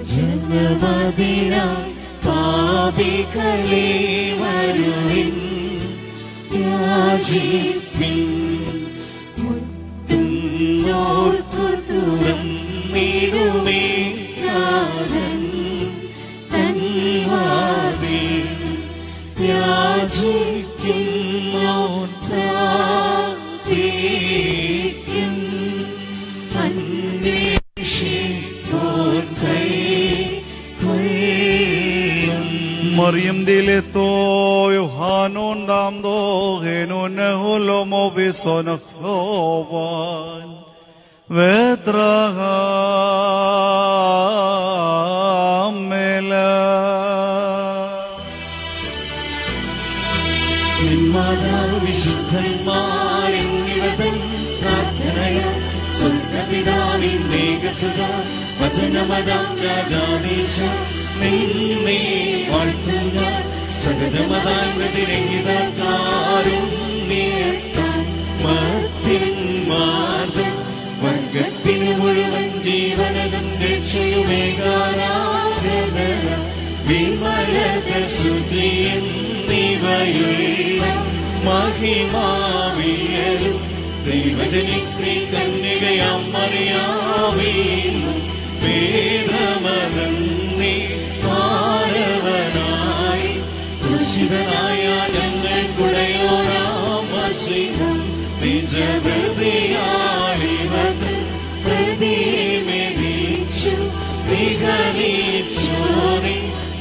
ജനമതിനായി പാപികളെ വരുവിൻ യാചിപ്പിൻ മുട്ടുന്നോർക്കു തുറന്നിടുമേ നാഥൻ തൻ വാതിൽ യാചിക്കുന്നോൻ പ്രാപിക്കും അന്വേഷിപ്പോൻ കൈ കൊള്ളും Mariam dileto Yohanon dam do genon holomo bison flovan vetraga mela മാതാവ് വിശുദ്ധന്മാരെന്നിവതൻ പ്രാർത്ഥനയ സ്വർഗപിതാവിൻ മേഘസുത വചനമതാം രാജാദേശ നിന്നെ വാഴ്ത്തുന്ന സഹജമതാഗ്രതിരഹിതക്കാരും നീർത്താൻ മത്തിന്മാർദ്ദം വർഗത്തിന് മുഴുവൻ ജീവനതും രക്ഷയുമേകാരാധന വിമലത ശുചിയെന്നിവയുള്ള മഹിമാവിയലും ദൈവജനിത്രി കന്യകയാം മറിയാവീന്നും വേദമതന്നി മാനവനായി കൃഷിതനായ ഞങ്ങൾക്കുടയോരാം വശികം നിജവൃതിയാളിവത് പ്രതിമെതിച്ചു നിഗമിച്ചോറി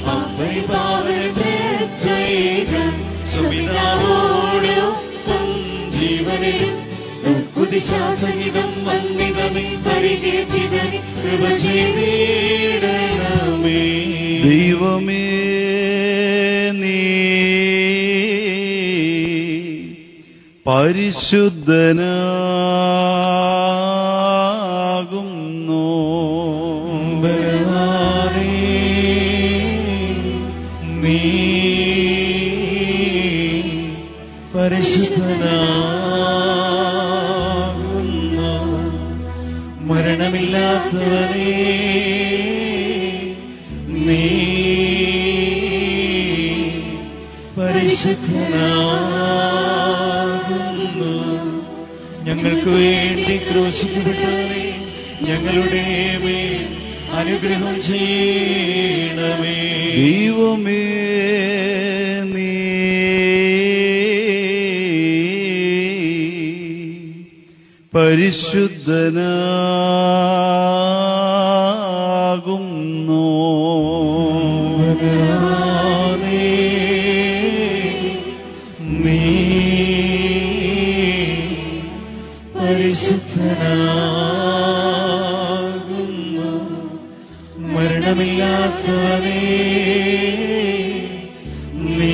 അപരിപാവനത്രേകൻ സുമിതാവോടൊപ്പം ജീവനിലും കുതിശാസഹിതം വന്നിതമേ പരികീർത്തിതനെ കൃപ ചെയ്തിടണമേ ദൈവമേ നീ പരിശുദ്ധനാകുന്നു ബലവാനേ, നീ പരിശുദ്ധനാകുന്നു മരണമില്ലാത്തവനേ നീ പരിശുദ്ധനാകുന്നു ഞങ്ങൾക്ക് വേണ്ടി ക്രോശിക്കപ്പെട്ടവരെ ഞങ്ങളുടെ മേൽ അനുഗ്രഹം ചെയ്യണമേ ദൈവമേ നീ പരിശുദ്ധനാകുന്നു ഭഗവാനേ, നീ പരിശുദ്ധനാകുന്നു മരണമില്ലാത്തവനേ നീ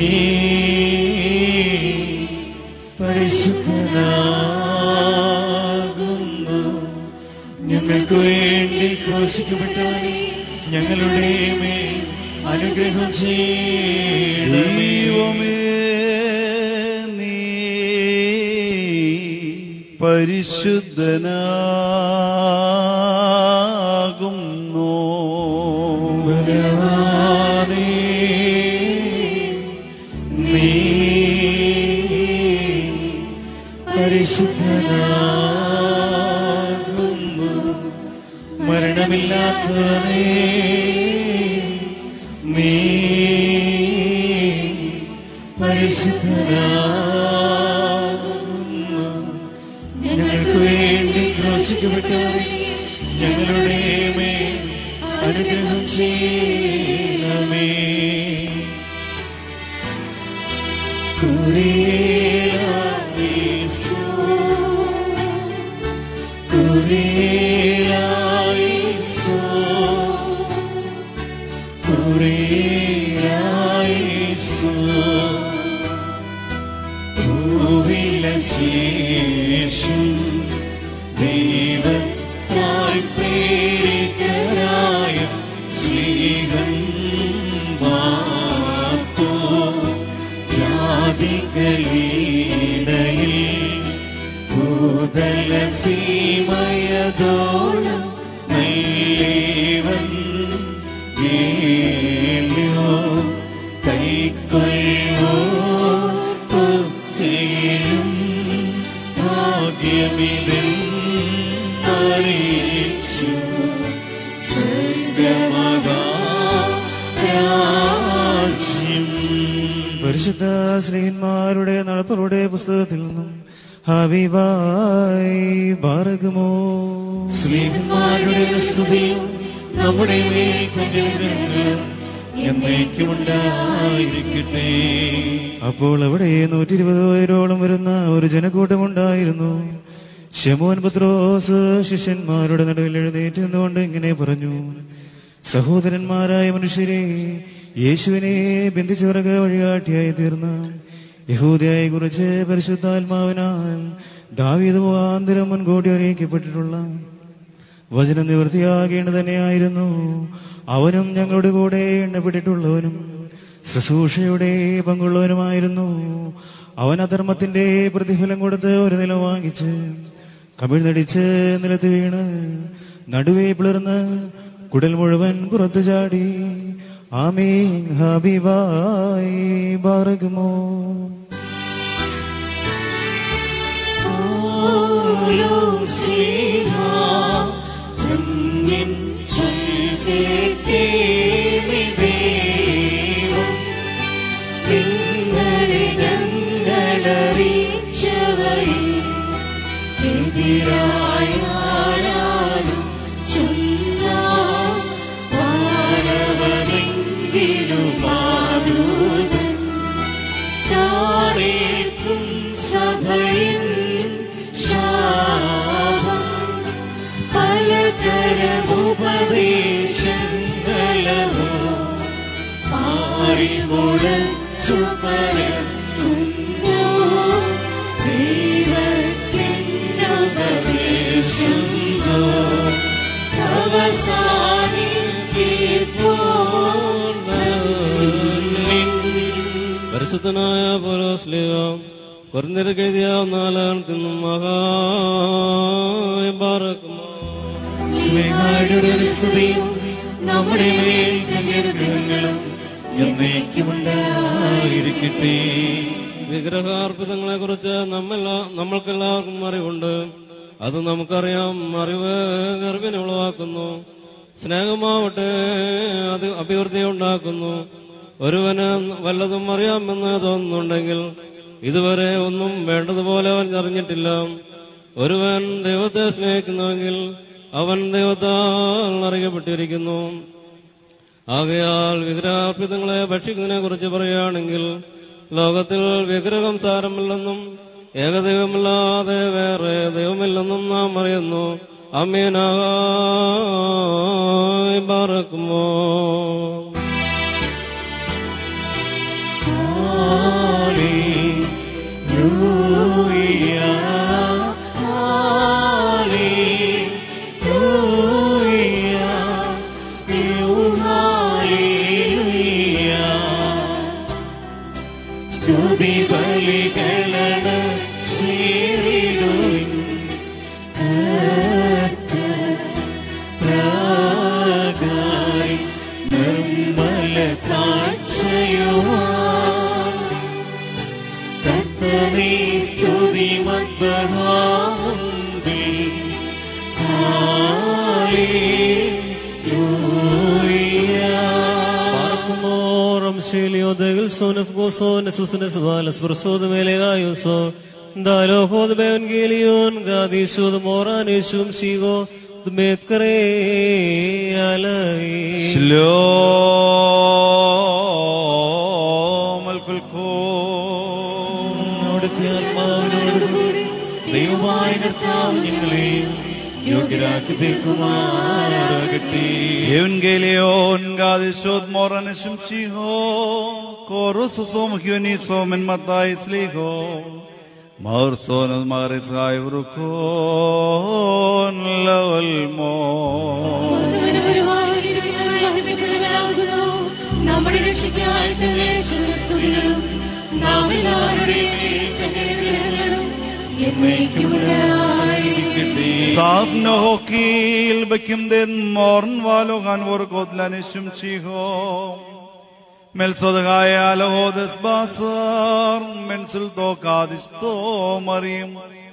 പരിശുദ്ധനാകുന്നു ഞങ്ങൾക്ക് വേണ്ടി ക്രോശിക്കപ്പെട്ടവനെ ഞങ്ങളുടെ മേൽ അനുഗ്രഹം ചെയ്യണമേ ദൈവമേ നീ പരിശുദ്ധനാകുന്നു ഭഗവാനേ, നീ പരിശുദ്ധനാകുന്നു മരണമില്ലാത്തവനേ നീ പരിശുദ്ധനാകുന്നു ഞങ്ങൾക്ക് വേണ്ടി ക്രോശിക്കപ്പെട്ടവരെ ഞങ്ങളുടെ മേൽ അനുഗ്രഹം ചെയ്യണമേ കുരിയേലായേശു, കുരിയേലായേശു, കുരിയേലായേശു. ഭൂവിലെ ശേഷം ദൈവത്താൽ പ്രേരിതരായ സ്നേഹം വാക്കോ ജാതികളിടയിൽ ഭൂതല സീമയതോളം നല്ലേവൻ കേൾവിയോ കൈക്കൊള്ളോ ഒക്കെയും ഭാഗ്യമിതിൽ അറിയിച്ചു സ്വർഗമഹാരാജ്യം പരിശുദ്ധ ശ്രീന്മാരുടെ നടപ്പുകളുടെ പുസ്തകത്തിൽ നിന്നും ഹബീബായി ബാറകുമോ സ്ത്രീന്മാരുടെ സ്തുതിയും നമ്മുടെ മേൽ തന്റെ അനുഗ്രഹങ്ങളും എന്നേക്കും ഉണ്ടായിരിക്കട്ടെ അപ്പോൾ അവിടെ നൂറ്റി ഇരുപത് പേരോളം വരുന്ന ഒരു ജനക്കൂട്ടമുണ്ടായിരുന്നു ശമോൻ പത്രോസ് ശിഷ്യന്മാരുടെ നടുവിൽ എഴുന്നേറ്റ് നിന്നുകൊണ്ട് ഇങ്ങനെ പറഞ്ഞു സഹോദരന്മാരായ മനുഷ്യരെ യേശുവിനെ ബന്ധിച്ചവർക്ക് വഴികാട്ടിയായി തീർന്ന യഹൂദയായി കുറിച്ച് പരിശുദ്ധാത്മാവിനാൽ ദാവീദ് മുഖാന്തരം മുൻകൂട്ടി അറിയിക്കപ്പെട്ടിട്ടുള്ള വചനം നിവൃത്തിയാകേണ്ടത് തന്നെയായിരുന്നു അവനും ഞങ്ങളുടെ കൂടെ എണ്ണപ്പെട്ടിട്ടുള്ളവനും ശുശ്രൂഷയുടെ പങ്കുള്ളവനുമായിരുന്നു അവൻ അധർമ്മത്തിന്റെ പ്രതിഫലം കൊടുത്ത് ഒരു നില വാങ്ങിച്ച് കമിഴ്ന്നടിച്ച് നിലത്ത് വീണ് നടുവേ പിളർന്ന് കുടൽ മുഴുവൻ പുറത്തു ചാടി ആമീൻ ഹബീബായി ബാറകുമോ ഓരോ സ്നേഹ ധന്യൻ ചൊൽകേട്ടേ ദൈവം നിങ്ങളെ ഞങ്ങളറിയിച്ചവരെ എതിരായ ആരാലും ചൊല്ലാം വാനവനെങ്കിലും മാതൂതൻ താഴേക്കും സഭയിൽ ശാപം പലതരമുപദേശങ്ങളോ ആരിൽ മുഴച്ചു പരത്തുന്നു ദൈവത്തിനുപദേശമോ അവസാനിപ്പിപ്പോർന്നിൻ പരിശുദ്ധനായ പോലോസ്ലിക കുറഞ്ഞിരക്ക് എഴുതിയ നാലാം തിന്നും മഹായ പാറക്കുമോ സ്നേഹായുടെ ഒരു സ്തുതിയും നമ്മുടെ മേൽ തന്റെ അനുഗ്രഹങ്ങളും എന്നേക്കും ഉണ്ടായിരിക്കട്ടെ വിഗ്രഹാർപ്പിതങ്ങളെ കുറിച്ച് നമ്മെല്ലാ നമ്മൾക്കെല്ലാവർക്കും അറിവുണ്ട് അത് നമുക്കറിയാം അറിവ് ഗർഭിനെ ഉളവാക്കുന്നു സ്നേഹമാവട്ടെ അത് അഭിവൃദ്ധി ഉണ്ടാക്കുന്നു ഒരുവന് വല്ലതും അറിയാമെന്ന് തോന്നുന്നുണ്ടെങ്കിൽ ഇതുവരെ ഒന്നും വേണ്ടതുപോലെ അവൻ അറിഞ്ഞിട്ടില്ല ഒരുവൻ ദൈവത്തെ സ്നേഹിക്കുന്നുവെങ്കിൽ അവൻ ദൈവത്താൽ അറിയപ്പെട്ടിരിക്കുന്നു ആകയാൽ വിഗ്രഹാർപ്പിതങ്ങളെ ഭക്ഷിക്കുന്നതിനെ കുറിച്ച് പറയുകയാണെങ്കിൽ ലോകത്തിൽ വിഗ്രഹം സാരമില്ലെന്നും ഏകദൈവമില്ലാതെ വേറെ ദൈവമില്ലെന്നും നാം അറിയുന്നു അമ്മീനായി പാറക്കുമോ Hallelujah, hallelujah, സ്തുതി ബലികളട ചേരിടുവിൻ പ്രാകാരി നിർമ്മല കാഴ്ചയുമാ കർത്തനേ സ്തുതി മദ്ബഹാമുന്തി ഹല്ലേലൂയ Ramshelio del son of Goson, Susanes Valas, Brosod Melegaiuso, Dalo Hod Evangelion, Gadisho, the Moran, Ishum Shigo, the Metkare Alai. ശലോം അൽക്കുൽക്കോ അവിടുത്തെ ആത്മാവിനോടുകൂടി ദൈവമായ കർത്താവ് ഞങ്ങളെ യോഗ്യരാക്കി തീർക്കുമാറാകട്ടെ Evangelion gadishod moranishim shiho korususom hyunisom en matais liho Maurson al marisay vrukon lawalmo നമ്മുടെ രക്ഷയ്ക്കായി തന്നെ സ്തുതികളും നാം എല്ലാവരുടെയും മേൽ തന്നെ അനുഗ്രഹങ്ങളും എന്നേക്കും ഉണ്ടായിരിക്കട്ടെ Sabnohokil bekim den morn valogan vorkodlanishum shiho. Melsodaga lohodes basar mensul to kadisto mariam.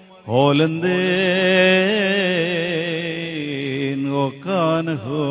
Holenden okan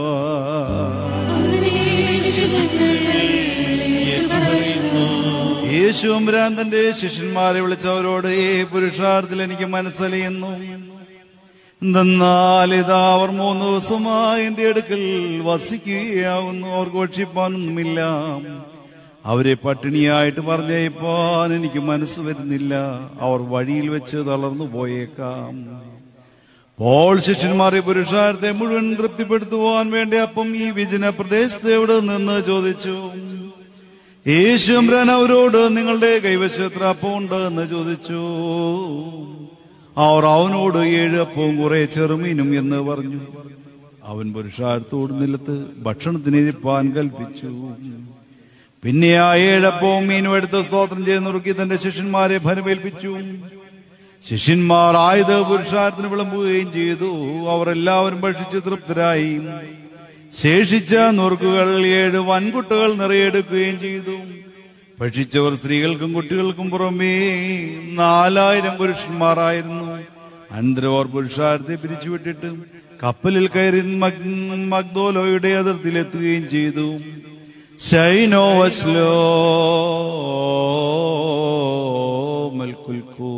യേശുമ്പരാൻ തന്റെ ശിഷ്യന്മാരെ വിളിച്ചവരോട് ഈ പുരുഷാർത്ഥത്തിൽ എനിക്ക് മനസ്സലിയുന്നു എന്തെന്നാൽ ഇതാ അവർ മൂന്ന് ദിവസമായി എന്റെ അടുക്കൽ വസിക്കുകയാവുന്നു അവർക്ക് ഭക്ഷിപ്പാനൊന്നുമില്ല അവരെ പട്ടിണിയായിട്ട് പറഞ്ഞയപ്പാൻ എനിക്ക് മനസ്സ് വരുന്നില്ല അവർ വഴിയിൽ വെച്ച് തളർന്നു പോയേക്കാം പോൾ ശിഷ്യന്മാരെ പുരുഷാരത്തെ മുഴുവൻ തൃപ്തിപ്പെടുത്തുവാൻ വേണ്ടി അപ്പം ഈ വിജന പ്രദേശത്ത് എവിടെ നിന്ന് ചോദിച്ചു യേശു അമ്രാൻ അവരോട് നിങ്ങളുടെ കൈവശം എത്ര അപ്പമുണ്ട് എന്ന് ചോദിച്ചു അവർ അവനോട് ഏഴ് അപ്പവും കുറെ ചെറുമീനും എന്ന് പറഞ്ഞു അവൻ പുരുഷാരത്തോട് നിലത്ത് ഭക്ഷണത്തിനിരിപ്പാൻ കൽപ്പിച്ചു പിന്നെ ആ ഏഴപ്പവും മീനും എടുത്ത് സ്തോത്രം ചെയ്ത് നുറുക്കി തന്റെ ശിഷ്യന്മാരെ ഫലമേൽപ്പിച്ചു ശിഷ്യന്മാർ ആയുധ പുരുഷാരത്തിന് വിളമ്പുകയും ചെയ്തു അവർ എല്ലാവരും ഭക്ഷിച്ച് തൃപ്തരായി ശേഷിച്ച നുറുക്കുകൾ ഏഴ് വൻകുട്ടകൾ നിറയെടുക്കുകയും ചെയ്തു ഭക്ഷിച്ചവർ സ്ത്രീകൾക്കും കുട്ടികൾക്കും പുറമേ നാലായിരം പുരുഷന്മാരായിരുന്നു അനന്തരവർ പുരുഷാരത്തെ പിരിച്ചുവിട്ടിട്ട് കപ്പലിൽ കയറി മഗ്- മഗ്ദോലോയുടെ അതിർത്തിയിലെത്തുകയും ചെയ്തു ശൈനോ വസ്ലോ മൽക്കുൽക്കൂ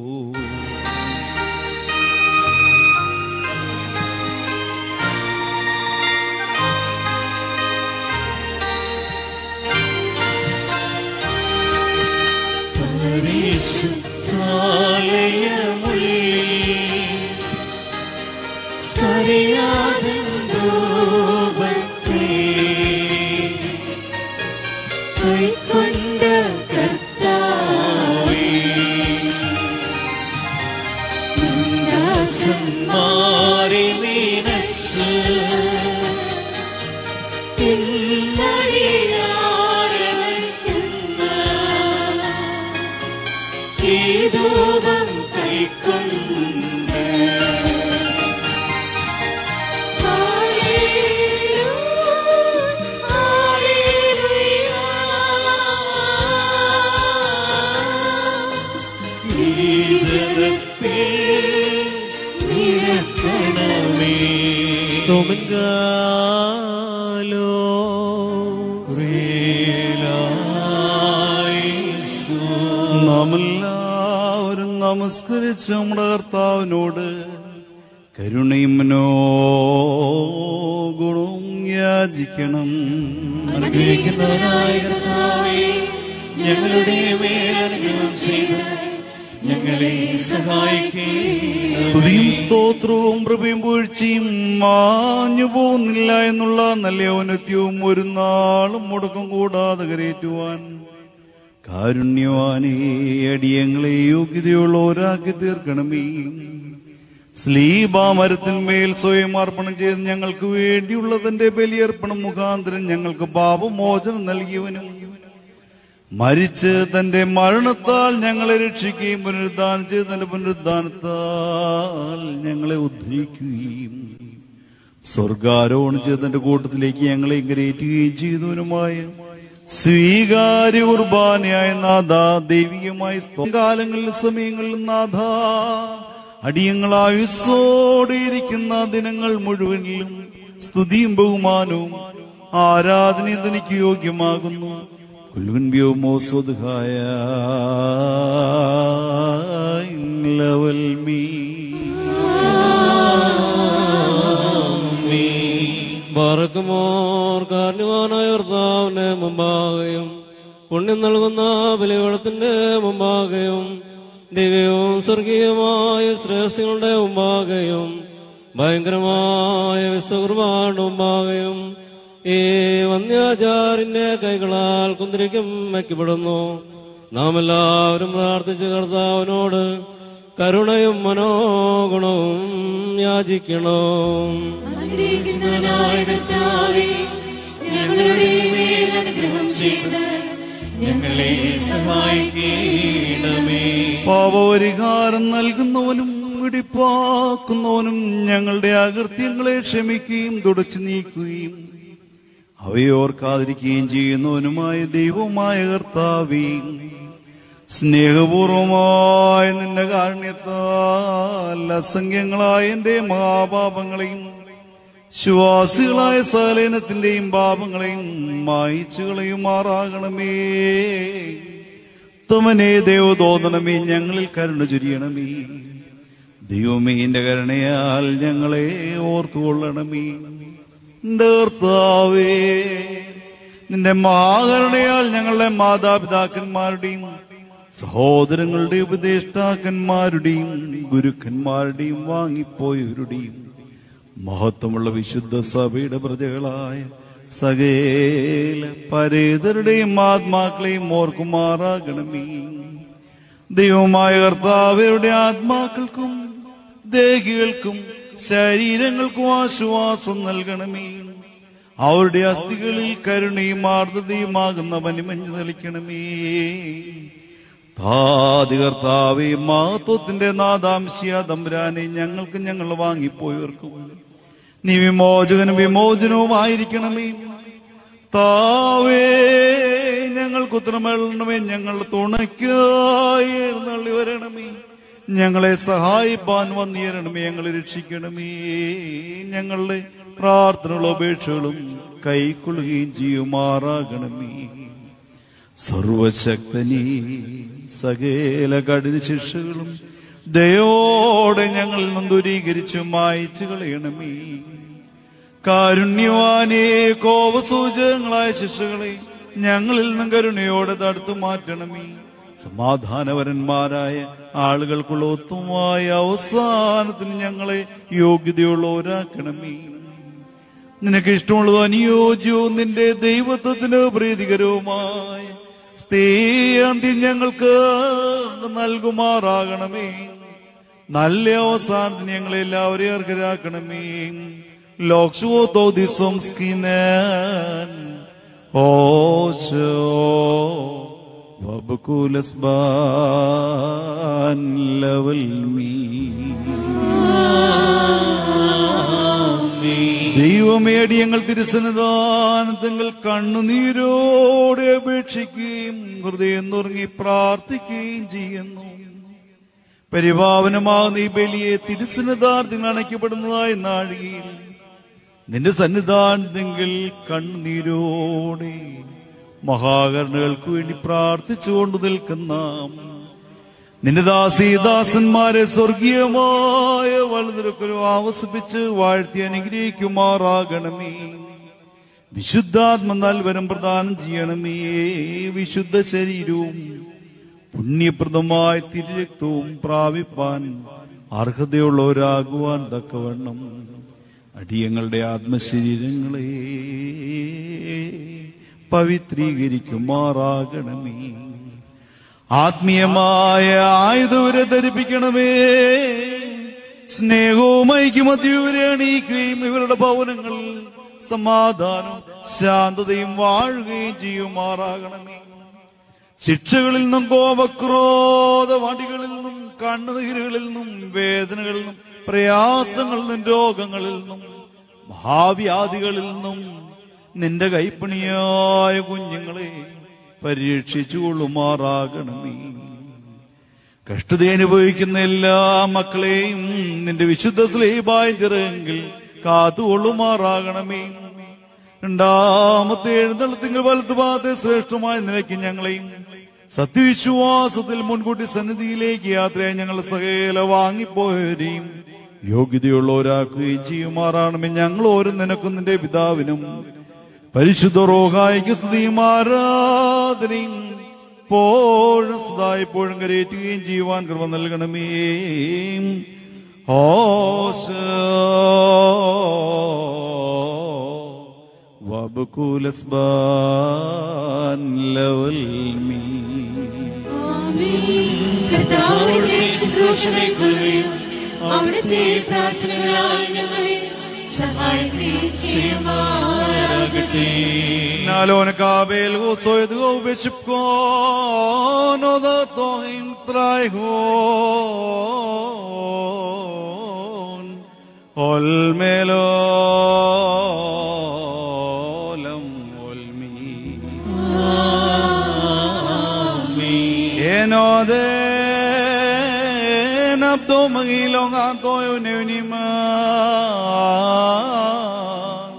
കൈക്കൊണ്ട കർത്താവേ നിന്ദാസന്മാരെ നിനച്ച് പിന്നടിയാരവയ്ക്കുന്ന ഈ ധൂപം കൈക്കൊണ്ട് സ്തോമൻകാലോ നാം എല്ലാവരും നമസ്കരിച്ച് നമ്മുടെ കർത്താവിനോട് കരുണയും മനോ ഗുണവും യാചിക്കണം അനുഗ്രഹിക്കുന്നവനായ കർത്താവേ ഞങ്ങളുടെ മേൽ അനുഗ്രഹം ചെയ്ത് ഞങ്ങളെ സഹായിക്കണമേ സ്തുതിയും സ്തോത്രവും പ്രഭയും വീഴ്ചയും മാഞ്ഞു പോകുന്നില്ല എന്നുള്ള നല്ല ഔന്നത്യവും ഒരു നാളും മുടക്കം കൂടാതെ കരയേറ്റുവാൻ കാരുണ്യവാനേ അടിയങ്ങളെ യോഗ്യതയുള്ളവരാക്കി തീർക്കണമേ സ്ലീബാമരത്തിന്മേൽ സ്വയം അർപ്പണം ചെയ്ത് ഞങ്ങൾക്ക് വേണ്ടിയുള്ള തന്റെ ബലിയർപ്പണം മുഖാന്തരം ഞങ്ങൾക്ക് പാപമോചനം നൽകിയവനും മരിച്ച് തന്റെ മരണത്താൽ ഞങ്ങളെ രക്ഷിക്കുകയും പുനരുദ്ധാനം ചെയ്ത് തന്റെ പുനരുദ്ധാനത്താൽ ഞങ്ങളെ ഉദ്ധരിക്കുകയും സ്വർഗാരോഹണം ചെയ്ത് തന്റെ കൂട്ടത്തിലേക്ക് ഞങ്ങളെ കരയേറ്റുകയും ചെയ്തവനുമായ സ്വീകാര്യ കുർബാനയായ നാഥ ദൈവികമായ കാലങ്ങളിലും സമയങ്ങളിലും നാഥ അടിയങ്ങളായുസോടെ ഇരിക്കുന്ന ദിനങ്ങൾ മുഴുവനിലും സ്തുതിയും ബഹുമാനവും ആരാധനയും തനിക്ക് യോഗ്യമാകുന്നു കുൽവിൻബ്യോ മോസ്വദ്ഹായ ലവൽ മീ പറക്കുമോർ കാരണവാനായ കർത്താവിന്റെ മുമ്പാകെയും പുണ്യം നൽകുന്ന ബലിവളത്തിന്റെ മുമ്പാകെയും ദിവ്യവും സ്വർഗീയമായ ശ്രേഷ്ഠങ്ങളുടെ മുമ്പാകെയും ഭയങ്കരമായ വിശ്വകുർബാന്റെ മുമ്പാകെയും ഈ വന്യാചാരിന്റെ കൈകളാൽ കുന്തിരിക്കും വയ്ക്കപ്പെടുന്നു നാം എല്ലാവരും പ്രാർത്ഥിച്ച് കർത്താവിനോട് കരുണയും മനോഗുണവും യാചിക്കണം അനുഗ്രഹിക്കുന്നവനായ കർത്താവേ ഞങ്ങളുടെ മേൽ അനുഗ്രഹം ചെയ്ത് ഞങ്ങളെ സഹായിക്കണമേ പാപപരിഹാരം നൽകുന്നവനും വെടിപ്പാക്കുന്നവനും ഞങ്ങളുടെ അകൃത്യങ്ങളെ ക്ഷമിക്കുകയും തുടച്ചു നീക്കുകയും അവയോർക്കാതിരിക്കുകയും ചെയ്യുന്നവനുമായ ദൈവമായ കർത്താവേ സ്നേഹപൂർവമായ നിന്റെ കാരുണ്യത്താൽ അസംഖ്യങ്ങളായ എന്റെ മഹാപാപങ്ങളെയും ശ്വാസികളായ സകലനത്തിന്റെയും പാപങ്ങളെയും മായിച്ചു കളയുമാറാകണമേ തമനെ ദേവതോന്നണമേ ഞങ്ങളിൽ കരുണ ചൊരിയണമേ ദൈവമേ എന്റെ കരുണയാൽ ഞങ്ങളെ ഓർത്തുകൊള്ളണമേ എന്റെ കർത്താവേ നിന്റെ മഹാകരുണയാൽ ഞങ്ങളുടെ മാതാപിതാക്കന്മാരുടെയും സഹോദരങ്ങളുടെ ഉപദേഷ്ടാക്കന്മാരുടെയും ഗുരുക്കന്മാരുടെയും വാങ്ങിപ്പോയവരുടെയും മഹത്വമുള്ള വിശുദ്ധ സഭയുടെ പ്രജകളായ സകേല പരേതരുടെയും ആത്മാക്കളെയും ഓർക്കുമാറാകണമേ ദൈവമായ കർത്താവരുടെ ആത്മാക്കൾക്കും ദേഹികൾക്കും ശരീരങ്ങൾക്കും ആശ്വാസം നൽകണമേ അവരുടെ അസ്ഥികളിൽ കരുണയും ആർദ്രതയുമാകുന്ന പനിമഞ്ഞ് തെളിക്കണമേ താതി കർത്താവേ മഹത്വത്തിന്റെ നാദാംശിയ തമ്പുരാനെ ഞങ്ങൾക്ക് ഞങ്ങൾ വാങ്ങിപ്പോയവർക്കും നീ വിമോചകനും വിമോചനവുമായിരിക്കണമേ താവേ ഞങ്ങൾക്ക് ഉത്തരമേളണമേ ഞങ്ങൾ തുണയ്ക്കായി എഴുന്നള്ളി വരണമേ ഞങ്ങളെ സഹായിപ്പാൻ വന്നേരണമേ ഞങ്ങളെ രക്ഷിക്കണമേ ഞങ്ങളുടെ പ്രാർത്ഥനകളും അപേക്ഷകളും കൈക്കൊള്ളുകയും ചെയ്യുമാറാകണമേ സർവശക്തനീ സകല കഠിന ശിക്ഷകളും ദയോടെ ഞങ്ങളിൽ നിന്നും ദൂരീകരിച്ചു മായിച്ചു കളയണമേ കാരുണ്യവാനേ കോപസൂചകങ്ങളായ ശിക്ഷകളെ ഞങ്ങളിൽ നിന്നും കരുണയോടെ തടുത്തു മാറ്റണമേ സമാധാനപരന്മാരായ ആളുകൾക്കുള്ള ഒത്തുമായ അവസാനത്തിന് ഞങ്ങളെ യോഗ്യതയുള്ളവരാക്കണമേ നിനക്ക് ഇഷ്ടമുള്ളതോ അനുയോജ്യവും നിന്റെ ദൈവത്വത്തിന് പ്രീതികരവുമായ സ്ത്രീയന്തി ഞങ്ങൾക്ക് നൽകുമാറാകണമേ നല്ല അവസാനത്തിന് ഞങ്ങളെ എല്ലാവരെയും അർഹരാക്കണമേ ലോക്സുവോ തോദിസം സ്കിനൻ ഓശോ വബുകുലസ്ബാൻ ലവൽ മീ ദൈവമേടി ഞങ്ങൾ തിരുസന്നിധാനത്തങ്ങൾ കണ്ണുനീരോടെ അപേക്ഷിക്കുകയും ഹൃദയം നുറങ്ങി പ്രാർത്ഥിക്കുകയും ചെയ്യുന്നു പരിപാവനമാകുന്ന ഈ ബലിയെ തിരുസന്നിധാനത്തിൽ അണയ്ക്കപ്പെടുന്നതായ നാഴികയിൽ നിന്റെ സന്നിധാനത്തെങ്കിൽ കണ്ണുനീരോടെ മഹാകരണകൾക്ക് വേണ്ടി പ്രാർത്ഥിച്ചുകൊണ്ട് നിൽക്കുന്ന നിന്റെ ദാസീദാസന്മാരെ സ്വർഗീയമായ വലുതിരക്കൊരു ആവസിപ്പിച്ച് വാഴ്ത്തി അനുഗ്രഹിക്കുമാറാകണമേ വിശുദ്ധാത്മ നൽവരം പ്രദാനം ചെയ്യണമേ വിശുദ്ധ ശരീരവും പുണ്യപ്രദമായ തിരുരക്തവും പ്രാപിപ്പാൻ അർഹതയുള്ളവരാകുവാൻ തക്കവണ്ണം അടിയങ്ങളുടെ ആത്മശരീരങ്ങളെ പവിത്രീകരിക്കുമാറാകണമേ ആത്മീയമായ ആയുധവരെ ധരിപ്പിക്കണമേ സ്നേഹവും ഐക്യമത്യവരെ അണിയിക്കുകയും ഇവരുടെ ഭവനങ്ങൾ സമാധാനവും ശാന്തതയും വാഴുകയും ചെയ്യുമാറാകണമേ ശിക്ഷകളിൽ നിന്നും കോപക്രോധ വടികളിൽ നിന്നും കണ്ണുനീരുകളിൽ നിന്നും വേദനകളിൽ നിന്നും പ്രയാസങ്ങളിൽ നിന്നും രോഗങ്ങളിൽ നിന്നും മഹാവ്യാധികളിൽ നിന്നും നിന്റെ കൈപ്പണിയായ കുഞ്ഞുങ്ങളെ പരീക്ഷിച്ചുകൊള്ളുമാറാകണമേ കഷ്ടത അനുഭവിക്കുന്ന എല്ലാ മക്കളെയും നിന്റെ വിശുദ്ധ സ്ലീബായ ചെറുകിൽ കാത്തുകൊള്ളുമാറാകണമേ രണ്ടാമത്തെ എഴുന്നള്ളത്തിങ്കിൽ വലത്ത് ഭാഗത്തെ ശ്രേഷ്ഠമായ നിലയ്ക്ക് ഞങ്ങളെയും സത്യവിശ്വാസത്തിൽ മുൻകൂട്ടി സന്നിധിയിലേക്ക് യാത്രയായി ഞങ്ങൾ സകല വാങ്ങിപ്പോയവരെയും യോഗ്യതയുള്ളവരാക്കുകയും ചെയ്യുമാറാണമേ ഞങ്ങൾ ഓരോ നിനക്കും നിന്റെ പിതാവിനും പരിശുദ്ധ റോഹായിക്ക് സ്തുതിയും ആരാധനയും എപ്പോഴും സദാ എപ്പോഴും കരയേറ്റുകയും ചെയ്യുവാൻ കൃപ നൽകണമേ വബുകൂലസ്ബാൻ ലവൽ മീ കർത്താവിന്റെ ശുശ്രൂഷകൾക്കുകയും അവിടുത്തെ പ്രാർത്ഥനകളാൽ ഞങ്ങളെ സഹായിക്കുകയും ചെയ്യുമാറാകണമേ മാറാകട്ടെ נעלון קבל רוסו ידגו בשפקון הודתו עם טרייהון עול מלולם עולמי En oden abdo magilong ato yuniniman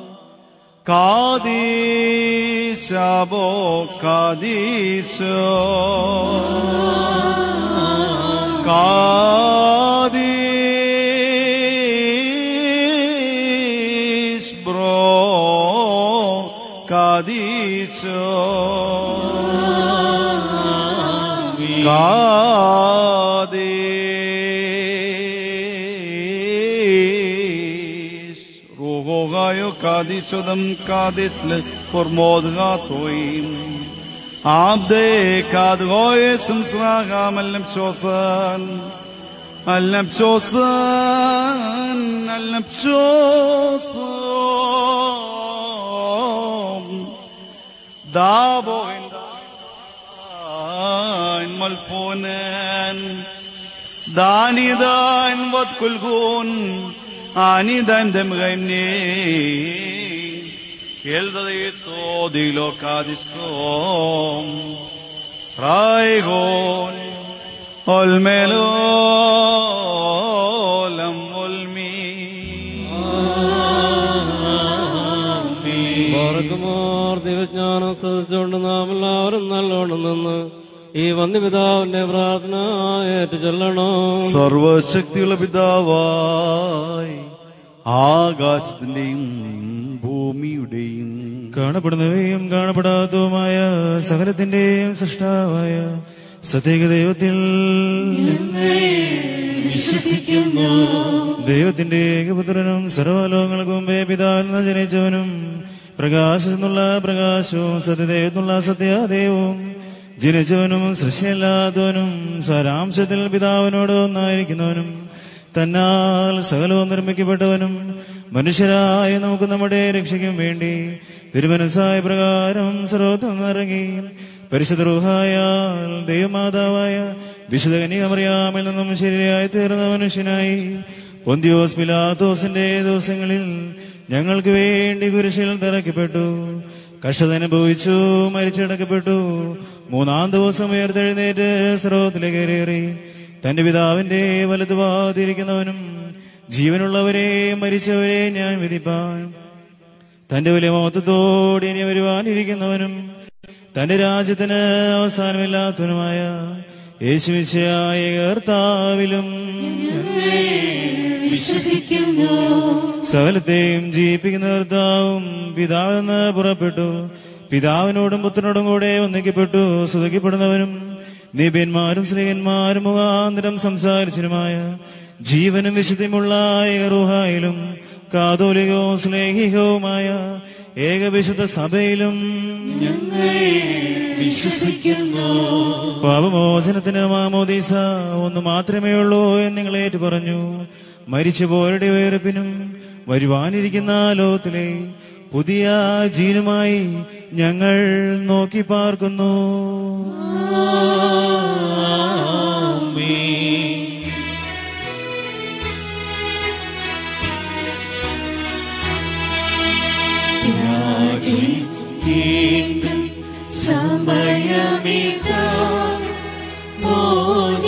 Kadis abo kadis Kadis bro kadis Kadis Ruho gayo kadis odam kadis le formod gatoim Abde kad goye sumsraga mallam shosan Allam shosan Allam shosan Davo in malpunan Danidan wat kulgun Anidan dem gaimni Keldadito dilo kadistom Raigon Olmelolam olmi പാറക്കുമാർ ദിവജ്ഞാനം സദിച്ചുകൊണ്ട് നാം എല്ലാവരും നല്ലോണം നിന്ന് ഈ വന്യപിതാവിന്റെ പ്രാർത്ഥന ഏറ്റു ചൊല്ലണം സർവശക്തിയുള്ള പിതാവായി ആകാശത്തിന്റെയും ഭൂമിയുടെയും കാണപ്പെടുന്നവയും കാണപ്പെടാത്തതുമായ സകലത്തിന്റെയും സൃഷ്ടാവായ സത്യേക ദൈവത്തിൽ വിശ്വസിക്കുന്നു ദൈവത്തിന്റെ ഏകപുത്രനും സർവലോകങ്ങൾക്കും മുമ്പേ പിതാവിൽ നിന്ന് ജനിച്ചവനും പ്രകാശത്തിൽ നിന്നുള്ള പ്രകാശവും സത്യദൈവത്തിനുള്ള സത്യദൈവവും ജനിച്ചവനും സൃഷ്ടിയല്ലാത്തവനും സാരാംശത്തിൽ പിതാവിനോട് ഒന്നായിരിക്കുന്നവനും തന്നാൽ സകലവും നിർമ്മിക്കപ്പെട്ടവനും മനുഷ്യരായ നമുക്ക് നമ്മുടെ രക്ഷയ്ക്കും വേണ്ടി തിരുമനസ്സായ പ്രകാരം സർവത്വം ഇറങ്ങി പരിശുദ്ധ റൂഹായാൽ ദൈവമാതാവായ വിശുദ്ധ കന്യാമറിയാമിൽ നിന്നും ശരിയായി തീർന്ന മനുഷ്യനായി പൊന്തിയോസ് പിലാത്തോസിന്റെ ദിവസങ്ങളിൽ ഞങ്ങൾക്ക് വേണ്ടി കുരിശിൽ തിറക്കപ്പെട്ടു കഷ്ടത അനുഭവിച്ചു മരിച്ചടക്കപ്പെട്ടു മൂന്നാം ദിവസം ഉയർത്തെഴുന്നേറ്റ് സർവത്തിലേക്ക് കയറി തന്റെ പിതാവിന്റെ വലതു ഭാഗത്തിരിക്കുന്നവനും ജീവനുള്ളവരെ മരിച്ചവരെ ഞാൻ വിധിപ്പാൻ തന്റെ വലിയ മഹത്വത്തോടെ ഇനി വരുവാനിരിക്കുന്നവനും തന്റെ രാജ്യത്തിന് അവസാനമില്ലാത്തവനുമായ യേശുവിശയായ കർത്താവിലും വിശ്വസിക്കുന്നു സകലത്തെയും ജീവിപ്പിക്കുന്ന കർത്താവും പിതാവെന്ന് പുറപ്പെട്ടു പിതാവിനോടും പുത്രനോടും കൂടെ ഒന്നിക്കപ്പെട്ടു സുതക്കപ്പെടുന്നവനും നിബിയന്മാരും സ്ത്രീയന്മാരും മുഖാന്തരം സംസാരിച്ചനുമായ ജീവനും വിശുദ്ധിയുമുള്ള ഏകറുഹായിലും കാതോലികവും സ്നേഹികവുമായ ഏകവിശുദ്ധ സഭയിലും വിശ്വസിക്കുന്നു പാപമോചനത്തിന് മാമോദീസ ഒന്ന് മാത്രമേ ഉള്ളൂ എന്ന് നിങ്ങൾ ഏറ്റു പറഞ്ഞു മരിച്ചുപോരുടെ വേർപ്പിനും വരുവാനിരിക്കുന്ന ലോകത്തിലെ പുതിയ ജീനുമായി ഞങ്ങൾ നോക്കി പാർക്കുന്നു വീണ്ടും സമയമിതാ മോചിക്കുന്ന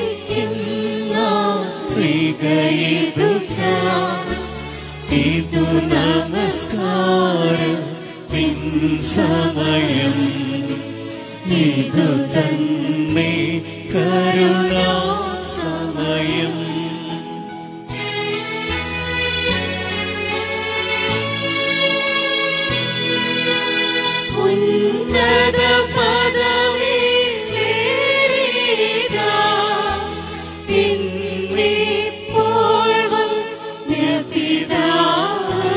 പ്രിയതുക ഇതു നമസ്കാരം തിൻ സമയം ഇതു തന്നെ കരുണാ സമയം ഉന്നത പദവിയിലേറിയ ഇന്നിപ്പോൾ വന്ന പിതാവ്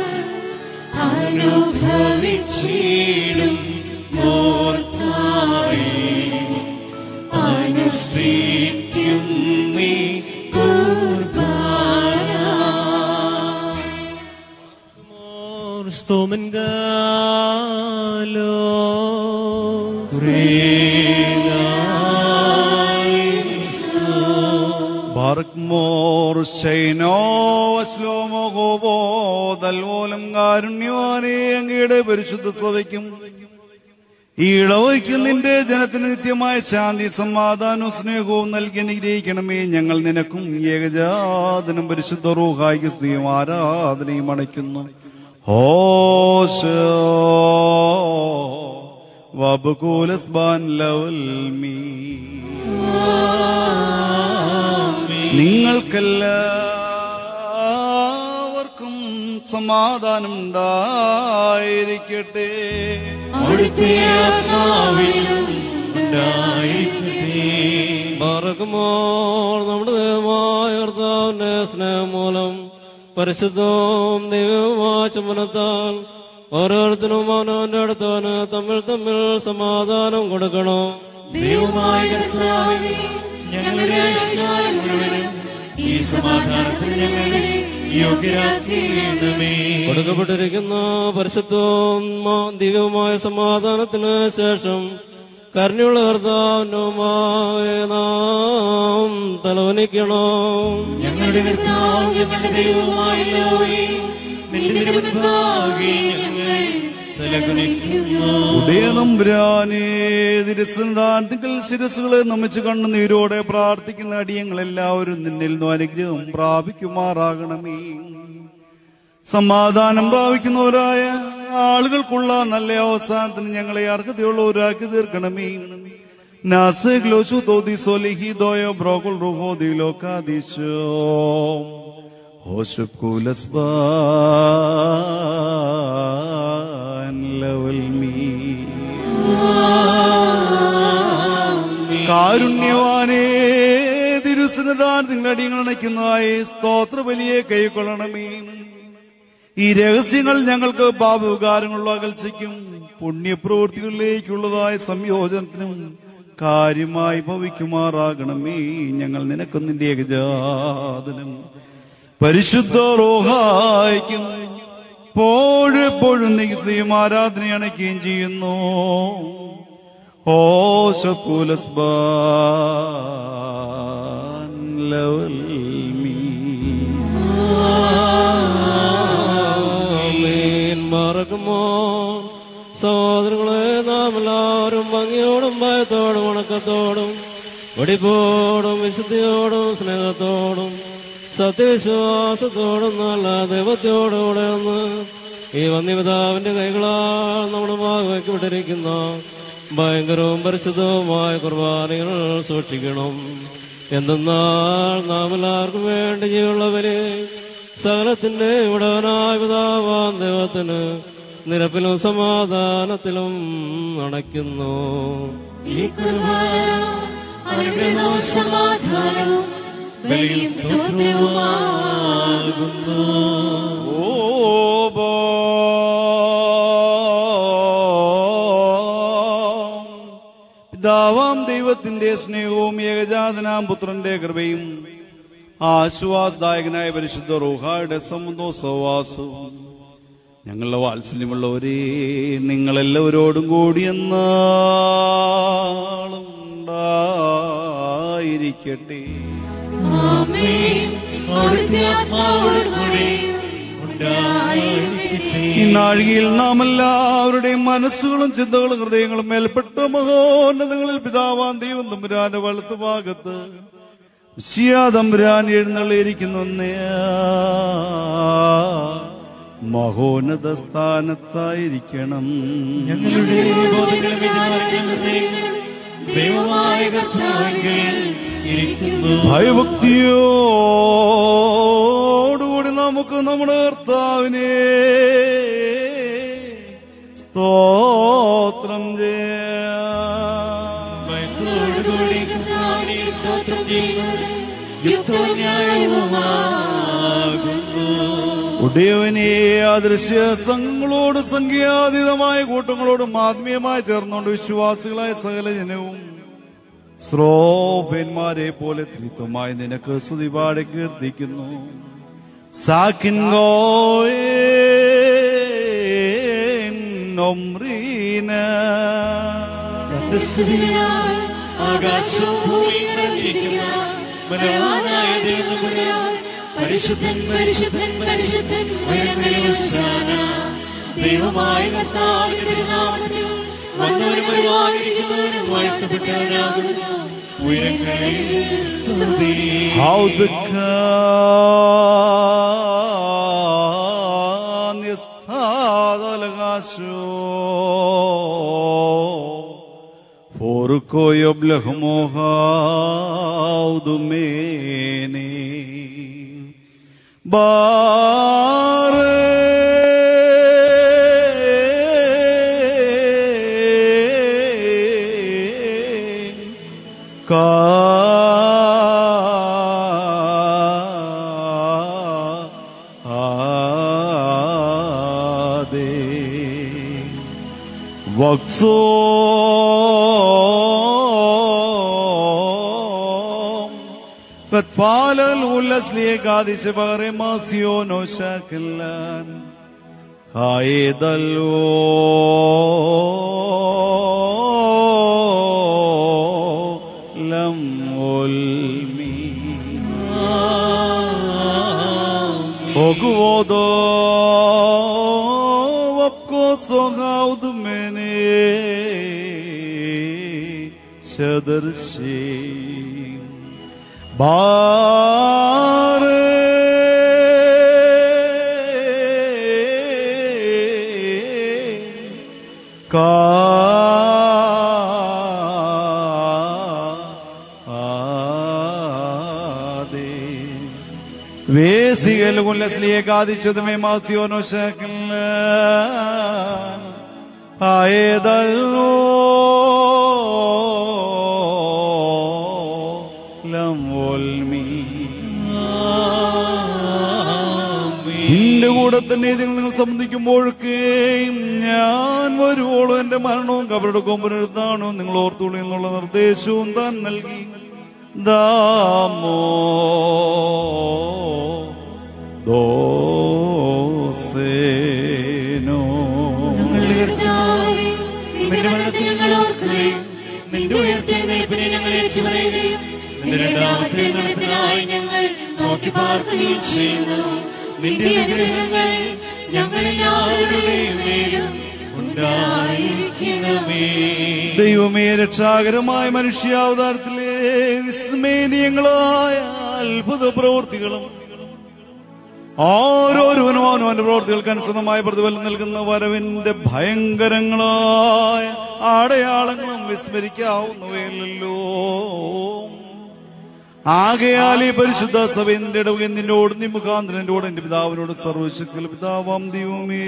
അനുഭവിച്ചിടും ഓർത്തായി അനുഷ്ഠിക്കും നീ കുർബാന Stomen ബാർക്ക്മോർ ശൈനോ അശ്ലോമോ ഹോബോ തൽമൂലം കാരുണ്യവാനേ അങ്ങയുടെ പരിശുദ്ധ സഭയ്ക്കും ഈ ഇളവയ്ക്കും നിന്റെ ജനത്തിന് നിത്യമായ ശാന്തി സമാധാനവും സ്നേഹവും നൽകി അനുഗ്രഹിക്കണമേ ഞങ്ങൾ നിനക്കും ഏകജാതനും പരിശുദ്ധ റൂഹായിക്ക് സ്ത്രീയും ആരാധനയും അണയ്ക്കുന്നു ഹോശോ വബുകൂലസ്ബാൻ ലവൽ മീ നിങ്ങൾക്കെല്ലാവർക്കും സമാധാനം ഉണ്ടായിരിക്കട്ടെ അവിടുത്തെ ആത്മാവിനും ഉണ്ടായിരിക്കട്ടെ പറക്കുമ്പോൾ നമ്മുടെ ദൈവമായ കർത്താവിന്റെ സ്നേഹം മൂലം പരിശുദ്ധവും ദൈവവുമായ ചുമനത്താൽ ഓരോരുത്തരും അവനവന്റെ അടുത്തവന് തമ്മിൽ തമ്മിൽ സമാധാനം കൊടുക്കണം ദൈവമായ കർത്താവേ ഞങ്ങളുടെ ആയുഷ്കാലം മുഴുവനും ഈ സമാധാനത്തിന് ഞങ്ങളെ യോഗ്യരാക്കേണമേ കൊടുക്കപ്പെട്ടിരിക്കുന്ന പരിശുദ്ധവും മാ- ദിവ്യവുമായ സമാധാനത്തിന് ശേഷം കരുണയുള്ള കർത്താവിനുമായ നാം തലവനിക്കണം ഞങ്ങളുടെ കർത്താവും ഞങ്ങളുടെ ദൈവവുമായുള്ളവേ നിന്റെ തിരുമുൻപാകെ ഞങ്ങൾ തലകുനിക്കുന്നു ഉദയനമ്പുരാനേ തിരുസന്ധാനത്തിൽ ശിരസുകളെ നമിച്ച് കണ്ണുനീരോടെ പ്രാർത്ഥിക്കുന്ന അടിയങ്ങളെല്ലാവരും നിന്നിൽ നിന്നും അനുഗ്രഹം പ്രാപിക്കുമാറാകണമേ സമാധാനം പ്രാപിക്കുന്നവരായ ആളുകൾക്കുള്ള നല്ല അവസാനത്തിന് ഞങ്ങളെ അർഹതയുള്ളവരാക്കി തീർക്കണമേ നാസ് ഗ്ലോഷു തോതി സോലിഹി ദോയോ ബ്രോകുൽ റുഹോ ദിലോകാദിശോ ഹോഷുബ് കൂലസ്ബാൻ ലവൽ മീ കാരുണ്യവാനേ തിരുസനദാനത്തിന്റെ അടിയങ്ങൾ അണയ്ക്കുന്നതായി സ്തോത്ര ബലിയെ കൈക്കൊള്ളണമേ ഈ രഹസ്യങ്ങൾ ഞങ്ങൾക്ക് പാപവികാരങ്ങളുള്ള അകൽച്ചയ്ക്കും പുണ്യപ്രവൃത്തികളിലേക്കുള്ളതായ സംയോജനത്തിനും കാര്യമായി ഭവിക്കുമാറാകണമേ ഞങ്ങൾ നിനക്കും നിന്റെ ഏകജാതനും പരിശുദ്ധ റോഹായിക്കും എപ്പോഴും നീ സ്ത്രീയും ആരാധന അണയ്ക്കുകയും ചെയ്യുന്നു ഓ ശക്കൂലസ്ബാൻ ലവൽ മീ ആമേൻ. മറക്കുമോ സഹോദരങ്ങളെ നാം എല്ലാവരും ഭംഗിയോടും ഭയത്തോടും വണക്കത്തോടും വെടിപ്പോടും വിശുദ്ധിയോടും സ്നേഹത്തോടും സത്യവിശ്വാസത്തോടും നല്ല ദൈവത്തോടുകൂടെ ഒന്ന് ഈ വന്യപിതാവിന്റെ കൈകളാൽ നമ്മുടെ ഭാഗവയ്ക്കപ്പെട്ടിരിക്കുന്ന ഭയങ്കരവും പരിശുദ്ധവുമായ കുർബാനകൾ സൂക്ഷിക്കണം എന്തെന്നാൽ നാം എല്ലാവർക്കും വേണ്ടി ജീവുള്ളവരെ സകലത്തിന്റെ ഉടവനായ പിതാവാൻ ദൈവത്തിന് നിരപ്പിലും സമാധാനത്തിലും അണയ്ക്കുന്നു ഈ കുർബാന അനുഗ്രഹവും സമാധാനവും ബലിയും സ്തോത്രവുമാകുന്നു ഓ ബോ പിതാവാം ദൈവത്തിന്റെ സ്നേഹവും ഏകജാതനാം പുത്രന്റെ കൃപയും ആശ്വാസദായകനായ പരിശുദ്ധ റൂഹായുടെ സമുദോ സവാസവും ഞങ്ങളുടെ വാത്സല്യമുള്ളവരെ നിങ്ങളെല്ലാവരോടും കൂടി എന്നാളും ഉണ്ടായിരിക്കട്ടെ ആമേൻ അവിടുത്തെ ആത്മാവോടുകൂടെ ഉണ്ടായിരിക്കട്ടെ ഈ നാഴികയിൽ നാം എല്ലാവരുടെയും മനസ്സുകളും ചിന്തകളും ഹൃദയങ്ങളും മേൽപ്പെട്ട മഹോന്നതങ്ങളിൽ പിതാവാൻ ദൈവം തമ്പുരാന്റെ വലത്ത് ഭാഗത്ത് തമ്പുരാൻ എഴുന്നള്ളിയിരിക്കുന്ന മഹോന്നത സ്ഥാനത്തായിരിക്കണം ഞങ്ങളുടെ ബോധങ്ങളും വിചാരങ്ങളും ഹൃദയങ്ങളും ദൈവമായ കർത്താവിൽ ഇരിക്കുന്നു ഭയഭക്തിയോടുകൂടി നമുക്ക് നമ്മുടെ കർത്താവിനെ സ്തോത്രം ചെയ്യാം ഭയത്തോടുകൂടി കർത്താവിനെ സ്തോത്രം ചെയ്യുന്നത് യുക്തവും ന്യായവുമാകുന്നു ഉടയവനെ അദൃശ്യ സംഘങ്ങളോട് സംഖ്യാതീതമായ കൂട്ടങ്ങളോടും ആത്മീയമായി ചേർന്നുകൊണ്ട് വിശ്വാസികളായ സകല ജനവും ശ്രോഭന്മാരെ പോലെ ത്രിത്വമായി നിനക്ക് സ്തുതിപാടി കീർത്തിക്കുന്നു സാക്കിൻ ഗോയേൻ ഒമ്രീന ക്രിസ്തുവിനാൽ ആകാശവും ഭൂമിയും നിറഞ്ഞിരിക്കുന്ന ബലവാനായ ദൈവം പരിശുദ്ധൻ പരിശുദ്ധൻ പരിശുദ്ധൻ ഉയരങ്ങളിൽ ഹോശാന. ദൈവമായ കർത്താവിന്റെ തിരുനാമത്തിൽ വന്നവരും വരുവാനിരിക്കുന്നവരും വാഴ്ത്തപ്പെട്ടവരാകുന്നു ഉയരങ്ങളിൽ സ്തുതി How the can يستاذ Porco yoblahmo haudumene bare ade وقصوم فتفعل الغلس ليك هذه شبغر ماسيون وشاكلان خايد لم والمي Ogvodo vapko sogaud mene sadarshi bare ka ade വേസികൾ കുല്ലസ്ലിയേക്കാദിശതമേ മാസിയോനോ ശകല ആയതല്ലോ ലംവോൽമി നിന്റെ കൂടെ തന്നെ ഇതിൽ നിങ്ങൾ സംബന്ധിക്കുമ്പോഴൊക്കെയും ഞാൻ വരുവോളൂ എന്റെ മരണവും കബരുടെ കൊമ്പനെടുത്താണോ നിങ്ങൾ ഓർത്തുള്ളൂ എന്നുള്ള നിർദ്ദേശവും താൻ നൽകി ദാമോ ദോസേനോ ഞങ്ങളുടെ കർത്താവേ, നിന്റെ മരണത്തെ ഞങ്ങൾ ഓർക്കുകയും നിന്റെ ഉയർത്തെഴുന്നേൽപ്പിനെ ഞങ്ങൾ ഏറ്റുപറയുകയും നിന്റെ രണ്ടാമത്തെ എഴുന്നേൽപ്പിനായി ഞങ്ങൾ നോക്കി പാർക്കുകയും ചെയ്യുന്നു നിന്റെ അനുഗ്രഹങ്ങൾ ഞങ്ങളെല്ലാവരുടെയും മേലും ഉണ്ടായിരിക്കണമേ ദൈവമേ രക്ഷാകരമായ മനുഷ്യാവതാരത്തിലെ വിസ്മേനീയങ്ങളായ അത്ഭുത പ്രവൃത്തികളും ഓരോരുവനും അവനും അവന്റെ പ്രവൃത്തികൾക്ക് അനുസൃതമായ പ്രതിഫലം നൽകുന്ന വരവിന്റെ ഭയങ്കരങ്ങളായ അടയാളങ്ങളും വിസ്മരിക്കാവുന്നവയല്ലോ ആകയാൽ ഈ പരിശുദ്ധ സഭ നിന്റെ ഇടവക നിന്നോട് നീ മുഖാന്തരം എന്നോട് എന്റെ പിതാവിനോട് സർവശക്തികൾ പിതാവാം ദൈവമേ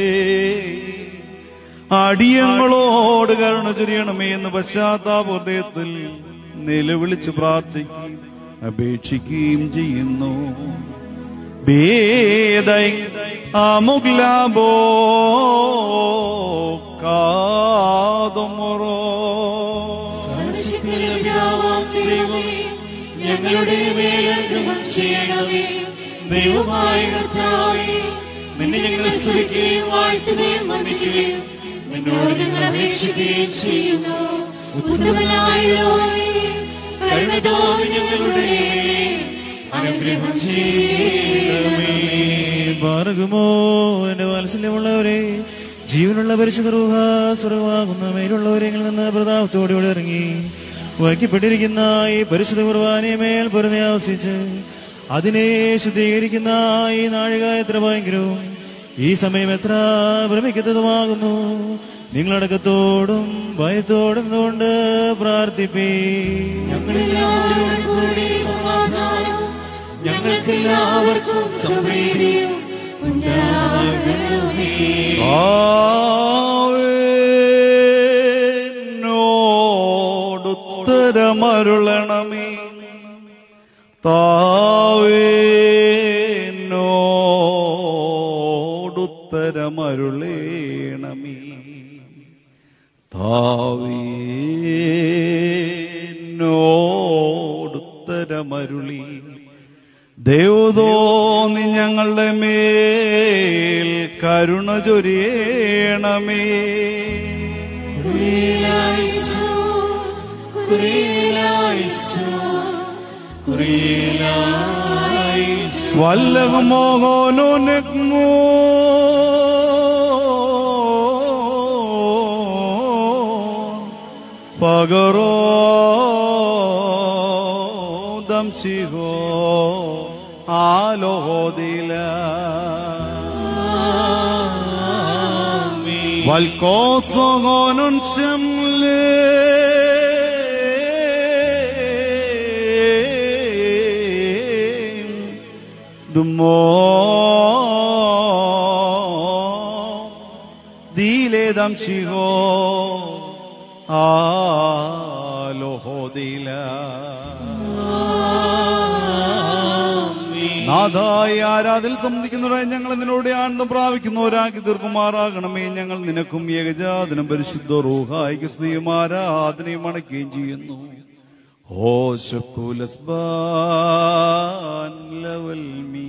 അടിയങ്ങളോട് കരുണ ചൊരിയണമേ എന്ന് പശ്ചാത്താപ ഹൃദയത്തിൽ നിലവിളിച്ച് പ്രാർത്ഥിക്കുകയും അപേക്ഷിക്കുകയും ചെയ്യുന്നു ഭേദൈ അമുഗ്ലാബോ കാതുമുറോ സർവശക്തനായ പിതാവാം ദൈവമേ, ഞങ്ങളുടെ മേൽ അനുഗ്രഹം ചെയ്യണമേ ദൈവമായ കർത്താവേ നിന്നെ ഞങ്ങൾ സ്തുതിക്കുകയും വാഴ്ത്തുകയും വന്ദിക്കുകയും നിന്നോട് ഞങ്ങൾ അപേക്ഷിക്കുകയും ചെയ്യുന്നു ഉത്തമനായുള്ളവേ കരുണ തോന്നി ഞങ്ങളുടെ മേൽ അനുഗ്രഹം ചെയ്യണമേ പാർക്കുമോ എന്റെ വാത്സല്യമുള്ളവരെ ജീവനുള്ള പരിശുദ്ധ റൂഹ സ്വർഗമാകുന്ന മേലുള്ളവരെങ്കിൽ നിന്ന് പ്രതാപത്തോടെ ഇറങ്ങി വയ്ക്കപ്പെട്ടിരിക്കുന്ന ഈ പരിശുദ്ധ കുർബാനയെ മേൽ പൊരുതി ആവസിച്ച് അതിനെ ശുദ്ധീകരിക്കുന്ന ഈ നാഴിക എത്ര ഭയങ്കരവും ഈ സമയം എത്ര ഭ്രമിക്കുന്നതുമാകുന്നു നിങ്ങളടക്കത്തോടും ഭയത്തോടും കൊണ്ട് പ്രാർത്ഥിപ്പേ ഞങ്ങളെല്ലാവരോടും കൂടി സമാധാനവും ഞങ്ങൾക്കെല്ലാവർക്കും സമൃദ്ധിയും ഉണ്ടാകണമേ താവേനോടുത്തരമരുളണമേ താവേനോടുത്തരമരുളേണമേ താവേനോടുത്തരമരുളി ദേവതോന്നി ഞങ്ങളുടെ മേൽ കരുണ ചൊരിയണമേ കുരിയലായിസോ കുറിയലായിസോ കുറിയലായിസോ വല്ലഹ മോഹോനുനക്മോ പകരോ ദംശിഹോ ആലോദില والكوسغون شملين دمو ديلي دمشيغو آلو ديلا നാഥായി ആരാധിൽ സംബന്ധിക്കുന്നവരായി ഞങ്ങൾ നിന്നോട് ആനന്ദം പ്രാപിക്കുന്നവരാക്കി തീർക്കുമാറാകണമേ ഞങ്ങൾ നിനക്കും ഏകജാതനും പരിശുദ്ധ റൂഹായിക്ക് സ്ത്രീയും ആരാധനയും അണയ്ക്കുകയും ചെയ്യുന്നു ഓ ശക്കുലസ്ബാൻ ലവൽ മീ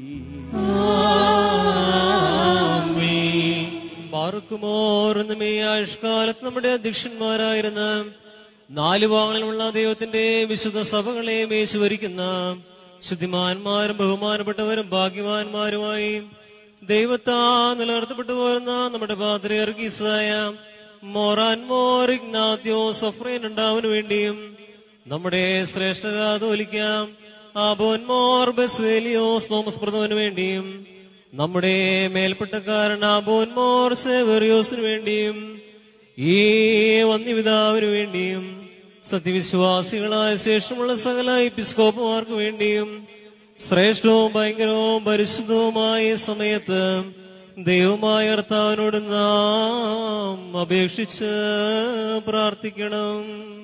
പാർക്കുമോർന്നും ഈ ആയുഷ്കാലത്ത് നമ്മുടെ അധ്യക്ഷന്മാരായിരുന്ന നാല് വാങ്ങളിലുള്ള ദൈവത്തിന്റെ വിശുദ്ധ സഭകളെ മേച്ചു ഭരിക്കുന്ന ശുദ്ധിമാന്മാരും ബഹുമാനപ്പെട്ടവരും ഭാഗ്യവാന്മാരുമായി ദൈവത്താ നിലനിർത്തപ്പെട്ടു പോരുന്ന നമ്മുടെ പാത്രിയർഗീസായ മോറാൻ മോർ ഇഗ്നാത്യോ സഫ്രേൻ ഉണ്ടാവിന് വേണ്ടിയും നമ്മുടെ ശ്രേഷ്ഠ കാതോലിക്കാം ആബോൻ മോർ ബസേലിയോസ് തോമസ് പ്രഥമന് വേണ്ടിയും നമ്മുടെ മേൽപ്പെട്ടക്കാരൻ ആബോൻ മോർ സേവറിയോസിന് വേണ്ടിയും ഈ വന്യപിതാവിന് വേണ്ടിയും സത്യവിശ്വാസികളായ ശേഷമുള്ള സകല എപ്പിസ്കോപ്പുമാർക്ക് വേണ്ടിയും ശ്രേഷ്ഠവും ഭയങ്കരവും പരിശുദ്ധവുമായ ഈ സമയത്ത് ദൈവമായ കർത്താവിനോട് നാം അപേക്ഷിച്ച് പ്രാർത്ഥിക്കണം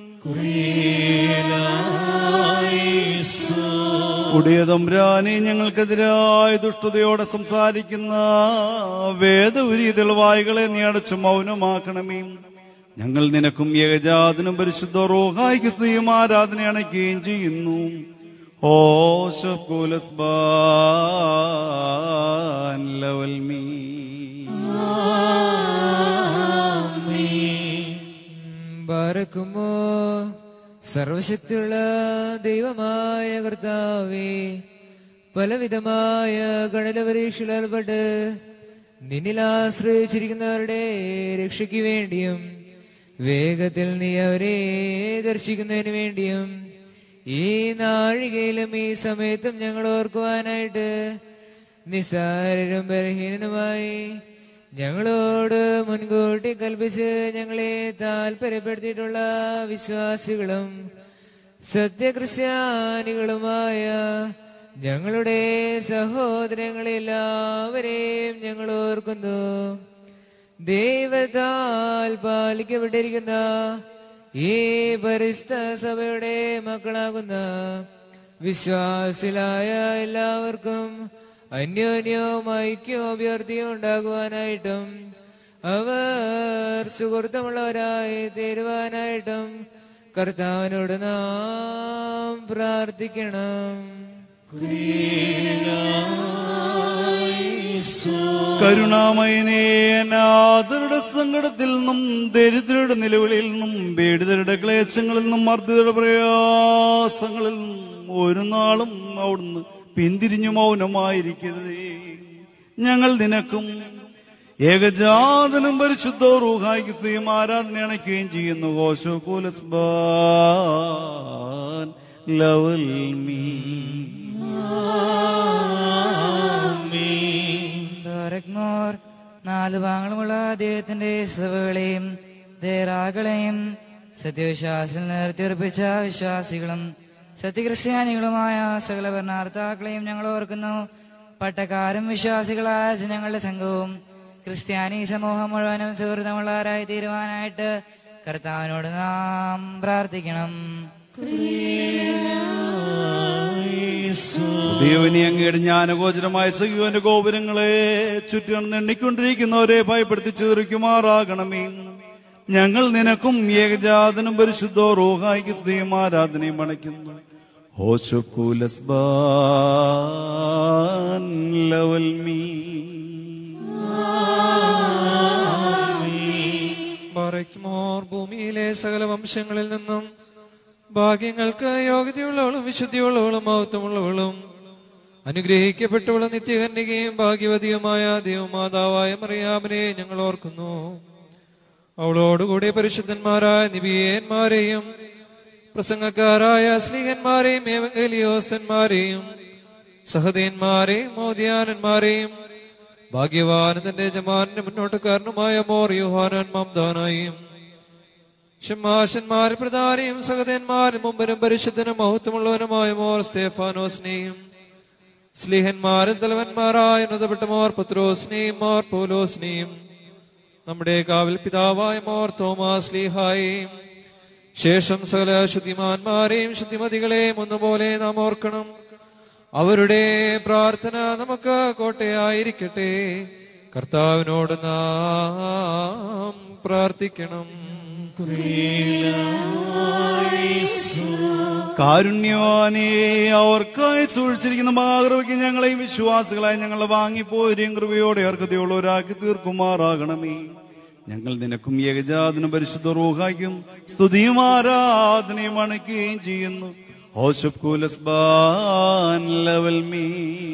ഉടയതമ്പ്രാനെ ഞങ്ങൾക്കെതിരായ ദുഷ്ടതയോടെ സംസാരിക്കുന്ന വേദപുരി തെളിവായികളെ നീ അടച്ചു മൗനമാക്കണമേ ഞങ്ങൾ നിനക്കും ഏകജാതനും പരിശുദ്ധ റോഹായിക്ക് സ്ത്രീയും ആരാധന അണയ്ക്കുകയും ചെയ്യുന്നു ഓ ശക്കുലസ്ബാൻ ലവൽ മീ ബാരക്കുമോ സർവശക്തിയുള്ള ദൈവമായ കർത്താവേ പലവിധമായ ഗണിത പരീക്ഷയിലേർപ്പെട്ട് നിന്നിൽ ആശ്രയിച്ചിരിക്കുന്നവരുടെ രക്ഷയ്ക്ക് വേണ്ടിയും വേഗത്തിൽ നീ അവരെ ദർശിക്കുന്നതിന് വേണ്ടിയും ഈ നാഴികയിലും ഈ സമയത്തും ഞങ്ങൾ ഓർക്കുവാനായിട്ട് നിസ്സാരരും ബലഹീനനുമായി ഞങ്ങളോട് മുൻകൂട്ടി കൽപ്പിച്ച് ഞങ്ങളെ താല്പര്യപ്പെടുത്തിയിട്ടുള്ള വിശ്വാസികളും സത്യക്രിസ്ത്യാനികളുമായ ഞങ്ങളുടെ സഹോദരങ്ങളെല്ലാവരെയും ഞങ്ങൾ ഓർക്കുന്നു ദൈവത്താൽ പാലിക്കപ്പെട്ടിരിക്കുന്ന ഈ പരിസ്ഥ സഭയുടെ മക്കളാകുന്ന വിശ്വാസിലായ എല്ലാവർക്കും അന്യോന്യവും ഐക്യവും അഭ്യർത്ഥിയും ഉണ്ടാകുവാനായിട്ടും അവർ സുഹൃത്തമുള്ളവരായി തീരുവാനായിട്ടും കർത്താവിനോട് നാം പ്രാർത്ഥിക്കണം കരുണാമയനേ അനാഥരുടെ സങ്കടത്തിൽ നിന്നും ദരിദ്രരുടെ നിലവിളിയിൽ നിന്നും പീഡിതരുടെ ക്ലേശങ്ങളിൽ നിന്നും മർദ്ദിതരുടെ പ്രയാസങ്ങളിൽ നിന്നും ഒരു നാളും അവിടുന്ന് പിന്തിരിഞ്ഞു മൗനമായിരിക്കരുതേ ഞങ്ങൾ നിനക്കും ഏകജാതനും പരിശുദ്ധ റൂഹായിക്ക് സ്ത്രീയും ആരാധന അണയ്ക്കുകയും ചെയ്യുന്നു കോശോ കൂലസ്ബാൻ ലവൽ മീ ബാരക്മോർ നാല് ഭാഗങ്ങളുമുള്ള ദൈവത്തിന്റെ സഭകളെയും ദേറാകളെയും സത്യവിശ്വാസിൽ നിർത്തിയുറപ്പിച്ച വിശ്വാസികളും സത്യക്രിസ്ത്യാനികളുമായ സകല ഭരണാർത്ഥാക്കളെയും ഞങ്ങൾ ഓർക്കുന്നു പട്ടക്കാരും വിശ്വാസികളായ ജനങ്ങളുടെ സംഘവും ക്രിസ്ത്യാനി സമൂഹം മുഴുവനും സുഹൃതമുള്ളവരായി തീരുവാനായിട്ട് കർത്താവിനോട് നാം പ്രാർത്ഥിക്കണം ദൈവനി അങ്ങയുടെ ജ്ഞാനഗോചരമായ സഖ്യോന്റെ ഗോപുരങ്ങളെ ചുറ്റും എണ്ണിക്കൊണ്ടിരിക്കുന്നവരെ ഭയപ്പെടുത്തി ചിതറിക്കുമാറാകണമേ ഞങ്ങൾ നിനക്കും ഏകജാതനും പരിശുദ്ധോ റോഹായിക്ക് സ്ത്രീയും ആരാധനയും അണയ്ക്കുന്നു ഹോശുക്കൂലസ്ബാൻ ലവൽ മീ മറയ്ക്കുമോർ ഭൂമിയിലെ സകല വംശങ്ങളിൽ നിന്നും ഭാഗ്യങ്ങൾക്ക് യോഗ്യതയുള്ളവളും വിശുദ്ധിയുള്ളവളും മഹത്വമുള്ളവളും അനുഗ്രഹിക്കപ്പെട്ടവളും നിത്യകന്യകയും ഭാഗ്യവതിയുമായ ദൈവമാതാവായ മറിയാമനെ ഞങ്ങൾ ഓർക്കുന്നു അവളോടുകൂടി പരിശുദ്ധന്മാരായ നിബിയന്മാരെയും പ്രസംഗക്കാരായ സ്നേഹന്മാരെയും ഏവങ്കലിയോസ്തന്മാരെയും സഹദേന്മാരെയും മോദിയാനന്മാരെയും ഭാഗ്യവാൻ തന്റെ യജമാനന്റെ മുന്നോട്ടുകാരനുമായ മോർ യുഹാനൻ മംദാനായും ഷമാശന്മാർ പ്രധാനിയും സഹദേന്മാരും മുമ്പനും പരിശുദ്ധനും മഹത്വമുള്ളവനുമായ മോർ സ്തേഫാനോസിനെയും സ്ലീഹന്മാരും തലവന്മാരായ ഉന്നതപ്പെട്ട മോർ പത്രോസിനെയും മോർ പോലോസിനെയും നമ്മുടെ കാവൽ പിതാവായ മോർ തോമാസ് ലീഹായെയും ശേഷം സകല ശുദ്ധിമാന്മാരെയും ശുദ്ധിമതികളെയും ഒന്നുപോലെ നാം ഓർക്കണം അവരുടെ പ്രാർത്ഥന നമുക്ക് കോട്ടയായിരിക്കട്ടെ കർത്താവിനോട് നാം പ്രാർത്ഥിക്കണം കാരുണ്യവാനേ അവർക്കായി സൂക്ഷിച്ചിരിക്കുന്ന മാതൃകയ്ക്ക് ഞങ്ങളെയും വിശ്വാസികളായി ഞങ്ങളെ വാങ്ങിപ്പോരുകയും കൃപയോടെ അർഹതയുള്ളവരാക്കി തീർക്കുമാറാകണമേ ഞങ്ങൾ നിനക്കും ഏകജാതനും പരിശുദ്ധ റൂഹായ്ക്കും സ്തുതിയും ആരാധനയും അണയ്ക്കുകയും ചെയ്യുന്നു ഹോഷബ് കൂലസ്ബാൻ ലെവൽ മീ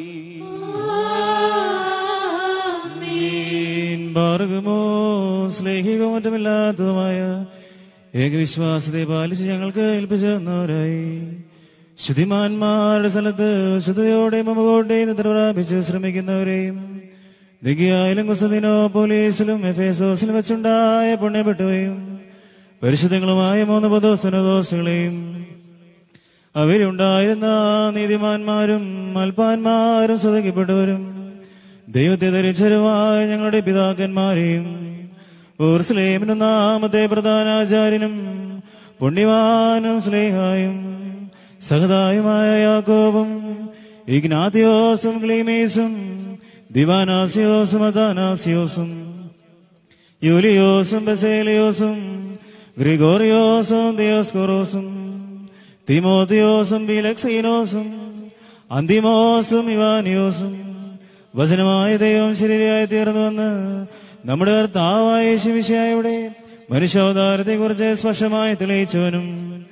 ഭാർഗമോ സ്നേഹികോ മറ്റുമില്ലാത്തതുമായ ഏകവിശ്വാസത്തെ പാലിച്ച് ഞങ്ങൾക്ക് ഏൽപ്പിച്ചവരായി ശുദ്ധിമാന്മാരുടെ സ്ഥലത്ത് ശുദ്ധതയോടെയും മമകോട്ടെയും നിദ്ര പ്രാപിച്ച് ശ്രമിക്കുന്നവരെയും ദിഗിയായാലും കുസദിനോ പോലീസിലും എഫേസോസിലും വെച്ചുണ്ടായ പുണ്യപ്പെട്ടുകയും പരിശുദ്ധങ്ങളുമായ മൂന്ന് പദോസനദോസുകളെയും അവരുണ്ടായിരുന്ന നീതിമാന്മാരും അൽപാന്മാരും സ്വതക്കപ്പെട്ടവരും ദൈവത്തെ ധരിച്ചരുമായ ഞങ്ങളുടെ പിതാക്കന്മാരെയും ഊർസ്ലേമിനും നാമത്തെ പ്രധാനാചാര്യനും പുണ്യവാനും സ്ലേഹായും സഹതായുമായ യാക്കോബും ഇഗ്നാത്തിയോസും ക്ലീമേസും ദിവാനാസിയോസും അദാനാസിയോസും യൂലിയോസും ബസേലിയോസും ഗ്രിഗോറിയോസും ദിയോസ്കോറോസും തിമോത്തിയോസും ബിലക്സീനോസും അന്തിമോസും ഇവാനിയോസും വചനമായ ദൈവം ശരീരമായി തീർന്നുവെന്ന് നമ്മുടെ കർത്താവായ ശിവിശായുടെ മനുഷ്യാവതാരത്തെ കുറിച്ച് സ്പഷ്ടമായി തെളിയിച്ചവനും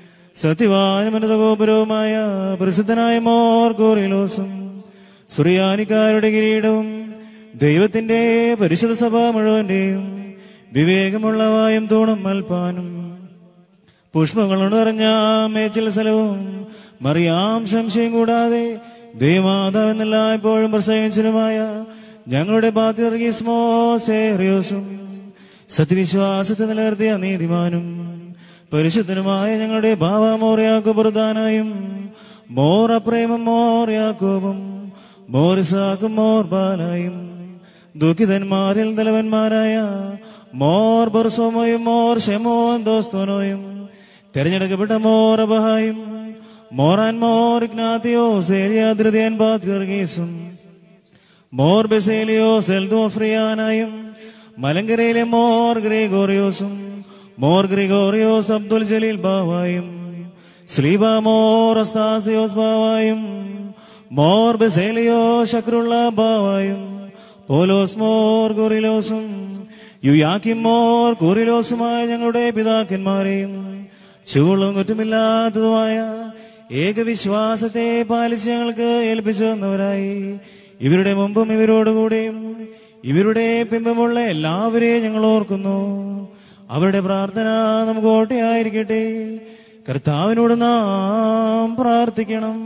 സത്യവാനുമനതഗോപുരവുമായ പ്രസിദ്ധനായ മോർ ഗോറിലോസും സുറിയാനിക്കാരുടെ കിരീടവും ദൈവത്തിന്റെ പരിശുദ്ധ സഭ മുഴുവന്റെയും വിവേകമുള്ളവായും തൂണും മൽപ്പാനും പുഷ്പങ്ങളോട് നിറഞ്ഞ മേച്ചിൽ സ്ഥലവും മറിയാം സംശയം കൂടാതെ ദൈവമാതാവെന്നല്ല എപ്പോഴും പ്രസംഗിച്ചനുമായ ഞങ്ങളുടെ ബാധ്യർഗീസ്മോസേറിയോസും സത്യവിശ്വാസത്തെ നിലനിർത്തിയ നീതിമാനും പരിശുദ്ധനുമായ ഞങ്ങളുടെ ഭാവമോറിയാക്കോ പ്രധാനായും മോർ അപ്രേമം മോർ യാക്കോബും മോറിസാക്കും മോർ ബാലായും ദുഃഖിതന്മാരിൽ തലവന്മാരായ മോർ ബർസോമോയും മോർ ഷെമോൻ ദോസ്തോനോയും തെരഞ്ഞെടുക്കപ്പെട്ട മോർ അബഹായും മോറാൻ മോർ ഇഗ്നാത്തിയോസ് ഏരിയാദ്രതിയാൻ ബാദ്ഗർഗീസും മോർ ബെസേലിയോസ് എൽദോഫ്രിയാനായും മലങ്കരയിലെ മോർ ഗ്രേഗോറിയോസും മോർ ഗ്രിഗോറിയോസ് അബ്ദുൽ ജലീൽ ബാവായും സ്ലീബ മോർ അസ്താസിയോസ് ബാവായും മോർ ബെസേലിയോ ശക്രുള്ള ബാവായും പോലോസ് മോർ ഗോറിലോസും യുയാക്കിം മോർ കോറിലോസുമായ ഞങ്ങളുടെ പിതാക്കന്മാരെയും ചൂളും കുറ്റമില്ലാത്തതുമായ ഏകവിശ്വാസത്തെ പാലിച്ച് ഞങ്ങൾക്ക് ഏൽപ്പിച്ചു തന്നവരായി ഇവരുടെ മുമ്പും ഇവരോടുകൂടെയും ഇവരുടെ പിമ്പമുള്ള എല്ലാവരെയും ഞങ്ങൾ ഓർക്കുന്നു അവരുടെ പ്രാർത്ഥന നമുക്ക് ഓട്ടയായിരിക്കട്ടെ കർത്താവിനോട് നാം പ്രാർത്ഥിക്കണം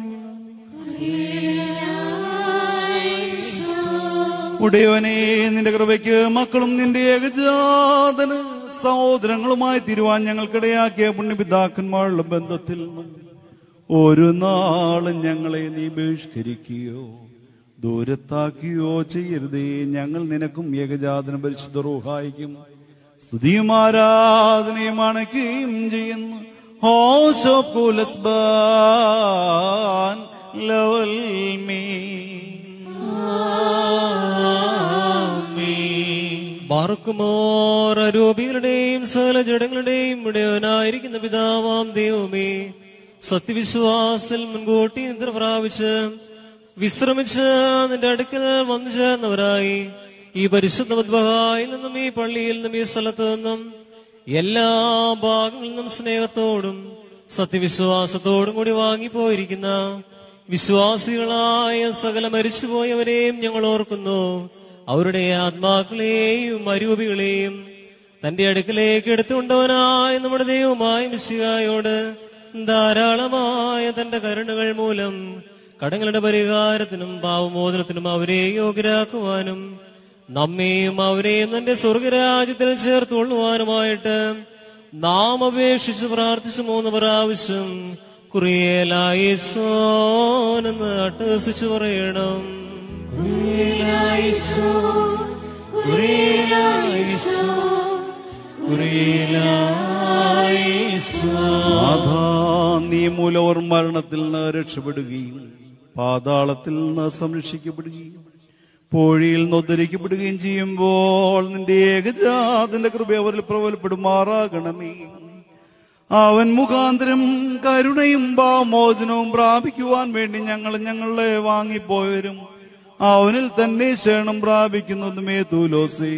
ഉടയവനെ നിന്റെ കൃപയ്ക്ക് മക്കളും നിന്റെ ഏകജാതന് സഹോദരങ്ങളുമായി തിരുവാൻ ഞങ്ങൾക്കിടയാക്കിയ പുണ്യപിതാക്കന്മാരുടെ ബന്ധത്തിൽ നിന്നും ഒരു നാളും ഞങ്ങളെ നീ ബഹിഷ്കരിക്കുകയോ ദൂരത്താക്കുകയോ ചെയ്യരുതേ ഞങ്ങൾ നിനക്കും ഏകജാതന പരിശുദ്ധ റൂഹായിക്കും സ്തുതിയും ആരാധനയും അണയ്ക്കുകയും ചെയ്യുന്നു ഹോശോ കുലസ്ബാൻ ലവൽ മീ ബാർക്കുമോർ അരൂപികളുടെയും സകല ജഡങ്ങളുടെയും ഇടയവനായിരിക്കുന്ന പിതാവാം ദൈവമേ സത്യവിശ്വാസത്തിൽ മുൻകൂട്ടി നിദ്ര പ്രാപിച്ച് വിശ്രമിച്ച് നിന്റെ അടുക്കൽ വന്നു ചേർന്നവരായി ഈ പരിശുദ്ധ മദ്ബഹായിൽ നിന്നും ഈ പള്ളിയിൽ നിന്നും ഈ സ്ഥലത്ത് നിന്നും എല്ലാ ഭാഗങ്ങളിൽ നിന്നും സ്നേഹത്തോടും സത്യവിശ്വാസത്തോടും കൂടി വാങ്ങിപ്പോയിരിക്കുന്ന വിശ്വാസികളായ സകല മരിച്ചുപോയവരെയും ഞങ്ങൾ ഓർക്കുന്നു അവരുടെ ആത്മാക്കളെയും അരൂപികളെയും തന്റെ അടുക്കലേക്ക് എടുത്തുകൊണ്ടവനായ നമ്മുടെ ദൈവമായ മിശികായോട് ധാരാളമായ തന്റെ കരുണകൾ മൂലം കടങ്ങളുടെ പരിഹാരത്തിനും പാവമോചനത്തിനും അവരെ യോഗ്യരാക്കുവാനും നമ്മെയും അവരെയും തന്റെ സ്വർഗരാജ്യത്തിൽ ചേർത്തുകൊള്ളുവാനുമായിട്ട് നാം അപേക്ഷിച്ച് പ്രാർത്ഥിച്ചു മൂന്ന് പ്രാവശ്യം കുറിയേലായിസോനെന്ന് അട്ടഹസിച്ചു പറയണം നാഥാ, നീ മൂലവർ മരണത്തിൽ നിന്ന് രക്ഷപ്പെടുകയും പാതാളത്തിൽ നിന്ന് സംരക്ഷിക്കപ്പെടുകയും പോഴിയിൽ നിന്ന് ഉദ്ധരിക്കപ്പെടുകയും ചെയ്യുമ്പോൾ നിന്റെ ഏകജാതിന്റെ കൃപ അവരിൽ പ്രബലപ്പെടുമാറാകണമേ അവൻ മുഖാന്തരം കരുണയും ഭാവമോചനവും പ്രാപിക്കുവാൻ വേണ്ടി ഞങ്ങൾ ഞങ്ങളെ വാങ്ങിപ്പോയവരും അവനിൽ തന്നെ ശരണം പ്രാപിക്കുന്നതുമേ തൂലോസേ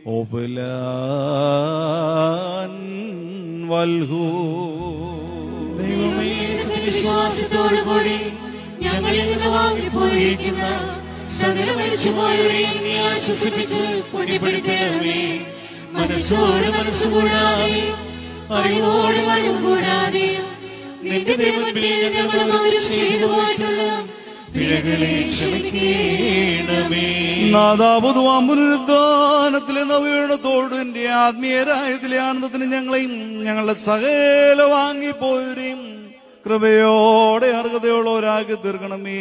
ഓഫലാൻ വൽഹൂ ദൈവമേ വിശ്വാസത്തോടുകൂടി ഞങ്ങളിൽ നിന്ന് വാങ്ങിപ്പോയിരിക്കുന്ന സകല മരിച്ചുപോയവരെയും നീ ആശ്വസിപ്പിച്ച് പുണ്യപ്പെടുത്തണമേ മനസ്സോട് മനസ്സുകൂടാതെ അറിവോട് അറിവ് കൂടാതെ നിന്റെ തിരുമുൻപിൽ ഞങ്ങളും അവരും ചെയ്തു പോയിട്ടുള്ള പിഴകളെ ക്ഷമിക്കണമേ നാദാബുധുവാം പുനരുദ്ധാനത്തിലെ നവീണത്തോട് എന്റെ ആത്മീയരായതിലെ ആനന്ദത്തിന് ഞങ്ങളെയും ഞങ്ങളുടെ സകല വാങ്ങിപ്പോയവരെയും കൃപയോടെ അർഹതയുള്ളവരാക്കി തീർക്കണമേ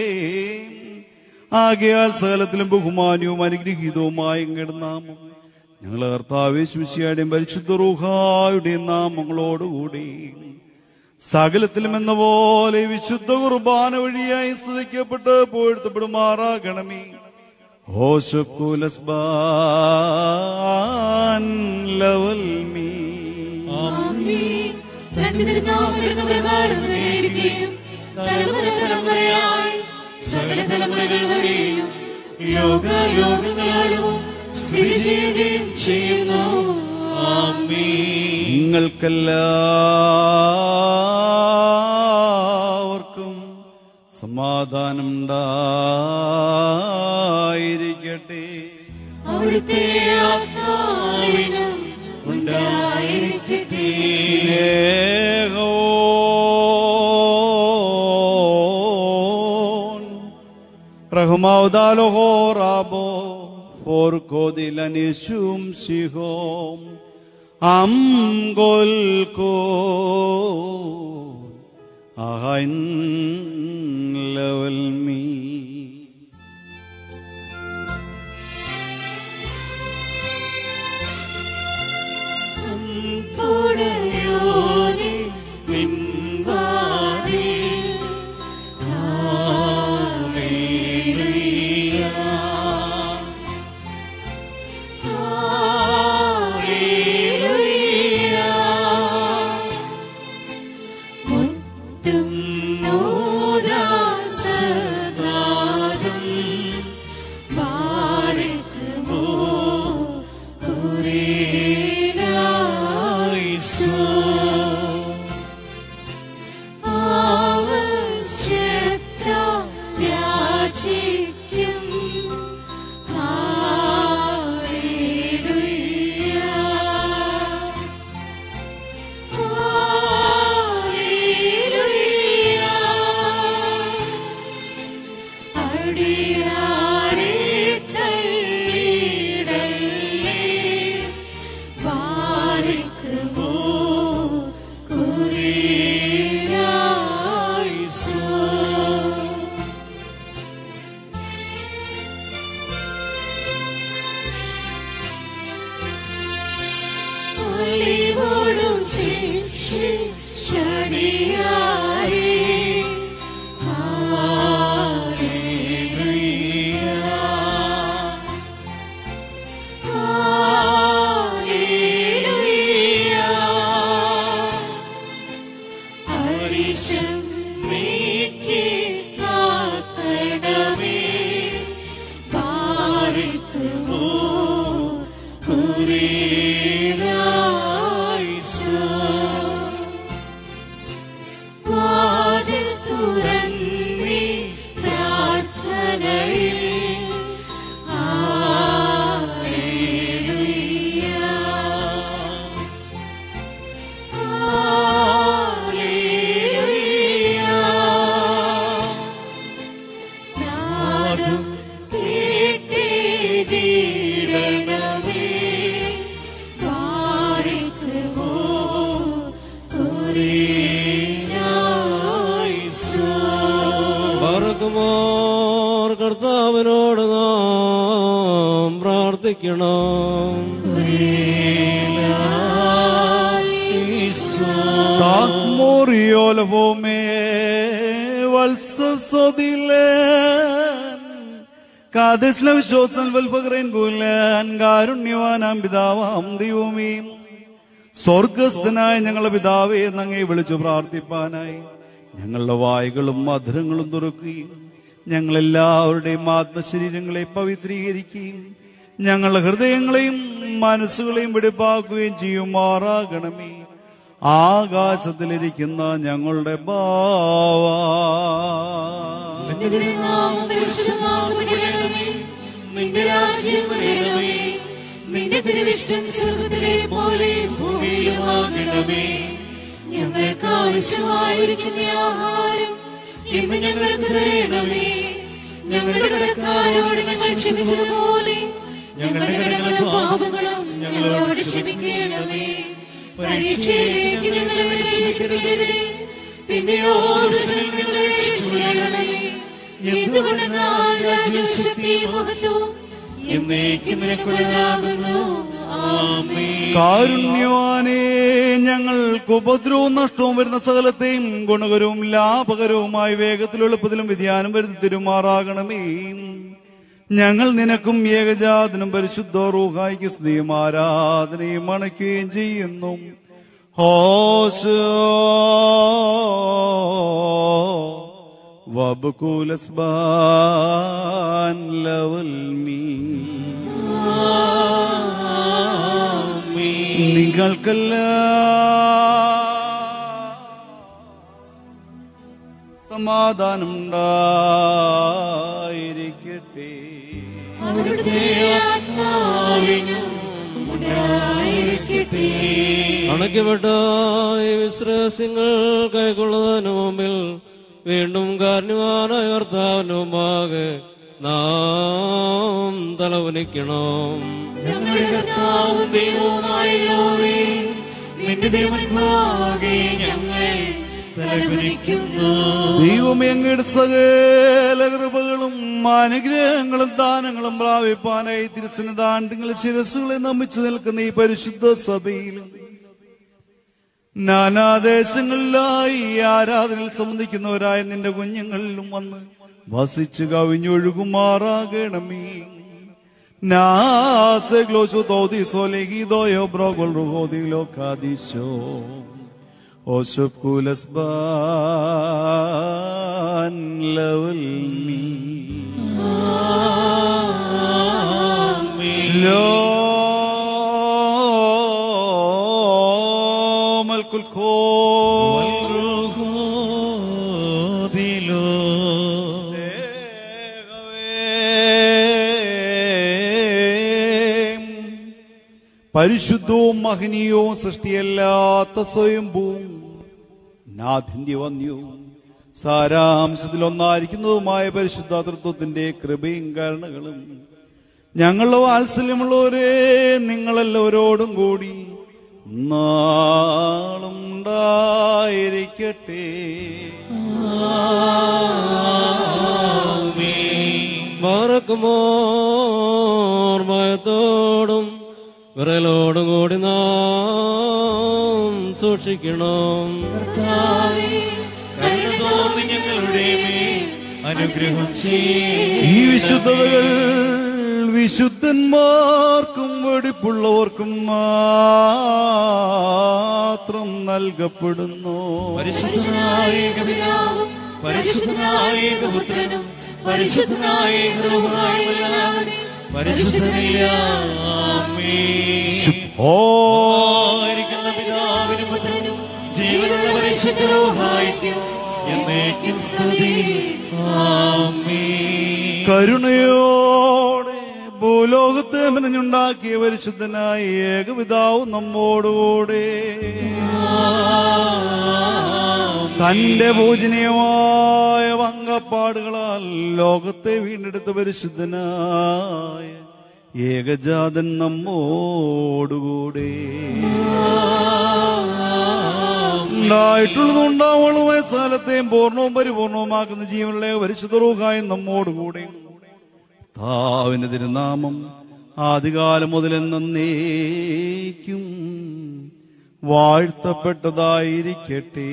ആകയാൽ സകലത്തിലും ബഹുമാന്യവും അനുഗ്രഹീതവുമായ അങ്ങയുടെ നാമം ഞങ്ങൾ കർത്താവേശുശിയുടെയും പരിശുദ്ധ റൂഹായുടെയും നാമങ്ങളോടുകൂടി സകലത്തിലും എന്ന പോലെ വിശുദ്ധ കുർബാന വഴിയായി സ്തുതിക്കപ്പെട്ട് പോഴ്ത്തപ്പെടുമാറാകണമേ ഹോശക്കുലസ്ബാൻ ലവൽ മീ ആമീൻ. തന്റെ തിരുനാമത്തിലുള്ള പ്രകാരം നേരിടുകയും തലമുറ തലമുറയായി സകല തലമുറകൾ വരെയും ലോകാലോകങ്ങളോളവും സ്ഥിതി ചെയ്യുകയും ചെയ്യുന്നു ആമീൻ നിങ്ങൾക്കെല്ലാവർക്കും സമാധാനം ഉണ്ടായിരിക്കട്ടെ അവിടുത്തെ ആത്മാവിനും ഉണ്ടായിരിക്കട്ടെ റഹ്മാവദാലോഹോ റാബോ ഫോർക്കോദിലനിശും ശിഹോം അം ഗോൽക്കോ അഹൈൻ ലവൽ മീ പുടയോനെ നിൻവാതിൽ ഹല്ലേലൂയ ഹല്ലേലൂയ മുട്ടും നോദാസനാദം ബാരക്കുമോ കുരേലായിസോ ആവശ്യത്ത യാചിക്കും ഹല്ലേലൂയ അടിയാരെ തള്ളിടല്ലേ വാരിക്കുമോ കുറിയായിസോ ഒളിവോടും ശിക്ഷണിയാരേ ഹരിശം നീക്കി കാക്കണമേ പാരിക്കുമോ കുറിയായിസോ വസിക്കണം Moриоловоме വത്സവസോദിലേൻ കാദേശിലെ വിശ്വാസം വൽഫഗ്രേൻ ഗുലാൻ കാരുണ്യവാനാം പിതാവാം ദൈവമേ സ്വർഗസ്ഥനായ ഞങ്ങളുടെ പിതാവേ എന്നങ്ങേ വിളിച്ചു പ്രാർത്ഥിപ്പാനായി ഞങ്ങളുടെ വായുകളും മധുരങ്ങളും തുറക്കുകയും ഞങ്ങളെല്ലാവരുടെയും ആത്മശരീരങ്ങളെ പവിത്രീകരിക്കുകയും ഞങ്ങളുടെ ഹൃദയങ്ങളെയും മനസ്സുകളെയും വെടിപ്പാക്കുകയും ചെയ്യുമാറാകണമേ ആകാശത്തിലിരിക്കുന്ന ഞങ്ങളുടെ ബാവ നിന്റെ നാമം പരിശുദ്ധമാക്കപ്പെടണമേ. നിന്റെ രാജ്യം വരണമേ നിന്റെ തിരുവിഷ്ടം സ്വർഗത്തിലെ പോലെ ഭൂമിയിലുമാകണമേ ഞങ്ങൾക്ക് ആവശ്യമായിരിക്കുന്ന ആഹാരം ഇന്ന് ഞങ്ങൾക്ക് തരണമേ ഞങ്ങളുടെ കടക്കാരോട് ഞങ്ങൾ ക്ഷമിച്ചതുപോലെ ഞങ്ങളുടെ കടങ്ങളും പാപങ്ങളും ഞങ്ങളോട് ക്ഷമിക്കണമേ പരീക്ഷയിലേക്ക് ഞങ്ങളെ പ്രവേശിപ്പിക്കരുതേ പിന്നെയോ ദുഷ്ടനിൽ ഞങ്ങളെ രക്ഷിക്കണമേ എന്തുകൊണ്ടെന്നാൽ രാജശക്തി മഹത്വം എന്നേക്കും നിനക്കുള്ളതാകുന്നു ആമേൻ കാരുണ്യവാനേ ഞങ്ങൾക്ക് ഉപദ്രവവും നഷ്ടവും വരുന്ന സകലത്തെയും ഗുണകരവും ലാഭകരവുമായി വേഗത്തിൽ എളുപ്പത്തിലും വ്യതിയാനം വരുത്തി തിരുമാറാകണമേ ഞങ്ങൾ നിനക്കും ഏകജാതനും പരിശുദ്ധ റൂഹായിക്ക് സ്തുതിയും ആരാധനയും അണയ്ക്കുകയും ചെയ്യുന്നു ഹോശോ വബുകൂലസ്ബാൻ ലവൽ മീ നിങ്ങൾക്കല്ല സമാധാനം ഉണ്ടായിരിക്കട്ടെ അവിടുത്തെ ആത്മാവിനും ഉണ്ടായിരിക്കട്ടെ അണയ്ക്കപ്പെട്ട ഈ വിശ്വാസങ്ങൾ കൈക്കൊള്ളുന്നതിന് മുമ്പിൽ വീണ്ടും കാരണവാനായ കർത്താവിന് മുമ്പാകെ നാം തലവനിക്കണം ഞങ്ങളുടെ കർത്താവും ദൈവവുമായുള്ളവരേ നിന്റെ തിരുമുൻപാകെ ഞങ്ങൾ തലകുനിക്കുന്നു ദൈവമേ അങ്ങയുടെ സകല കൃപകളും അനുഗ്രഹങ്ങളും ദാനങ്ങളും പ്രാപിപ്പാനായി തിരുസന്നിധാനങ്ങൾ ശിരസുകളെ നമിച്ചു നിൽക്കുന്ന ഈ പരിശുദ്ധ സഭയിലും നാനാദേശങ്ങളിലായി ഈ ആരാധനയിൽ സംബന്ധിക്കുന്നവരായ നിന്റെ കുഞ്ഞുങ്ങളിലും വന്ന് വസിച്ചു കവിഞ്ഞൊഴുകുമാറാകണമേ നാസെ ഗ്ലോശോ തോതിസോ ലഗിദോയോ ബ്രോഗോൾ റുഹോദിലോ കാദിശോ Osop kulas ban lawal mi. Shalom al kulkol. പരിശുദ്ധവും മഹനീയവും സൃഷ്ടിയല്ലാത്ത സ്വയംഭൂവും നാഥിന്യവന്യവും സാരാംശത്തിൽ ഒന്നായിരിക്കുന്നതുമായ പരിശുദ്ധ തൃത്വത്തിന്റെ കൃപയും കാരണങ്ങളും ഞങ്ങളുടെ വാത്സല്യമുള്ളവരെ നിങ്ങളെല്ലാവരോടും കൂടി നാളും ഉണ്ടായിരിക്കട്ടെ മറക്കുമോർമയത്തോടും വിറലോടും കൂടി നാം സൂക്ഷിക്കണം കർത്താവേ, കരുണ തോന്നി ഞങ്ങളുടെ മേൽ അനുഗ്രഹം ചെയ്യേ ഈ വിശുദ്ധതകൾ വിശുദ്ധന്മാർക്കും വെടിപ്പുള്ളവർക്കും മാത്രം നൽകപ്പെടുന്നു പരിശുദ്ധനായ ഏകപിതാവും പരിശുദ്ധനായ ഏകപുത്രനും പരിശുദ്ധനായ ഏകരൂപമായവരല്ലാതെ പരിശുദ്ധനില്ല ആമേൻ. ഓ ആയിരിക്കുന്ന പിതാവിനും പുത്രനും ജീവനുള്ള പരിശുദ്ധ റൂഹായിക്കും എന്നേക്കും സ്തുതി ആമേൻ. കരുണയോടെ ഭൂലോകത്തെ മെനഞ്ഞുണ്ടാക്കിയ പരിശുദ്ധനായ ഏകപിതാവ് നമ്മോടുകൂടെ തന്റെ പൂജനീയമായ വങ്കപ്പാടുകളാൽ ലോകത്തെ വീണ്ടെടുത്ത പരിശുദ്ധനായ ഏകജാതൻ നമ്മോടുകൂടെ ഉണ്ടായിട്ടുള്ളതും ഉണ്ടാവുള്ളതുമായ സ്ഥലത്തെയും പൂർണ്ണവും പരിപൂർണവുമാക്കുന്ന ജീവനുള്ള പരിശുദ്ധ റൂഹായും നമ്മോടുകൂടെ താവിന്റെ തിരുനാമം ആദ്യകാലം മുതൽ എന്നേക്കും വാഴ്ത്തപ്പെട്ടതായിരിക്കട്ടെ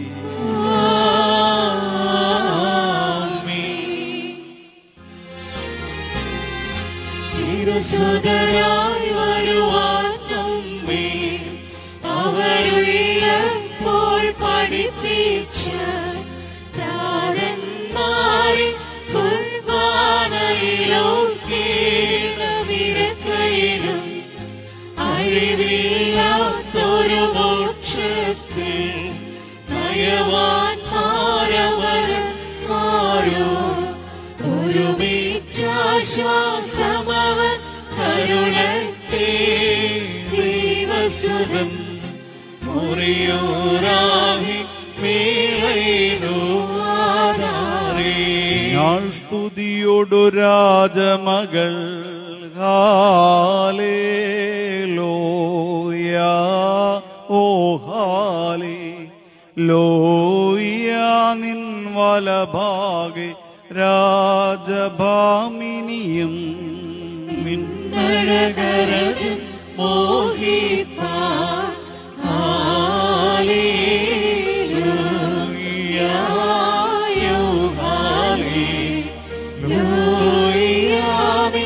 തിരുസുതരായി വരുവാൻ നമ്മെ അവരുള്ളപ്പോൾ പഠിപ്പിച്ച താരന്മാരെ കുർബാനയിലോ കേണവിരക്കയിലും അഴിവില്ലാത്തൊരു മോക്ഷത്തിൽ നയവാൻമാരവരന്മാരോ ഒരുമിച്ചാശ്വാസമവൻ കരുളട്ടെ ദൈവസുതൻ മുറിയൂറാഹി മേലൈനു ആധാരേ ഞാൾ സ്തുതിയോടു രാജമകൾ ഹാലേലോയ ഓ ഹാലേ ലോയ നിൻ വലഭാഗെ രാജഭാമിനിയും നിൻ നരകരജൻ മോഹിപ്പാൻ ഹാലേലൂയായോ ഹാലേലൂയാതെ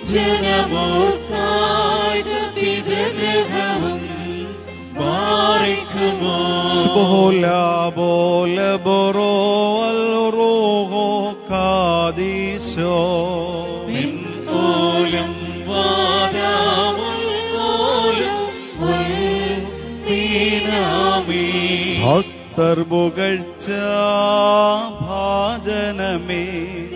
ജനമോർക്കായത് പിതൃഗൃഹവും ബാറിക്കുമോ ബോല ബോല ബൊറോ അൽ റോഹോ കാദീശോ ഓലം വാദാമുൽ ഓലം ഉൽ ദീനാമേ ഭക്തർ പുകഴ്ച ഭാജനമേ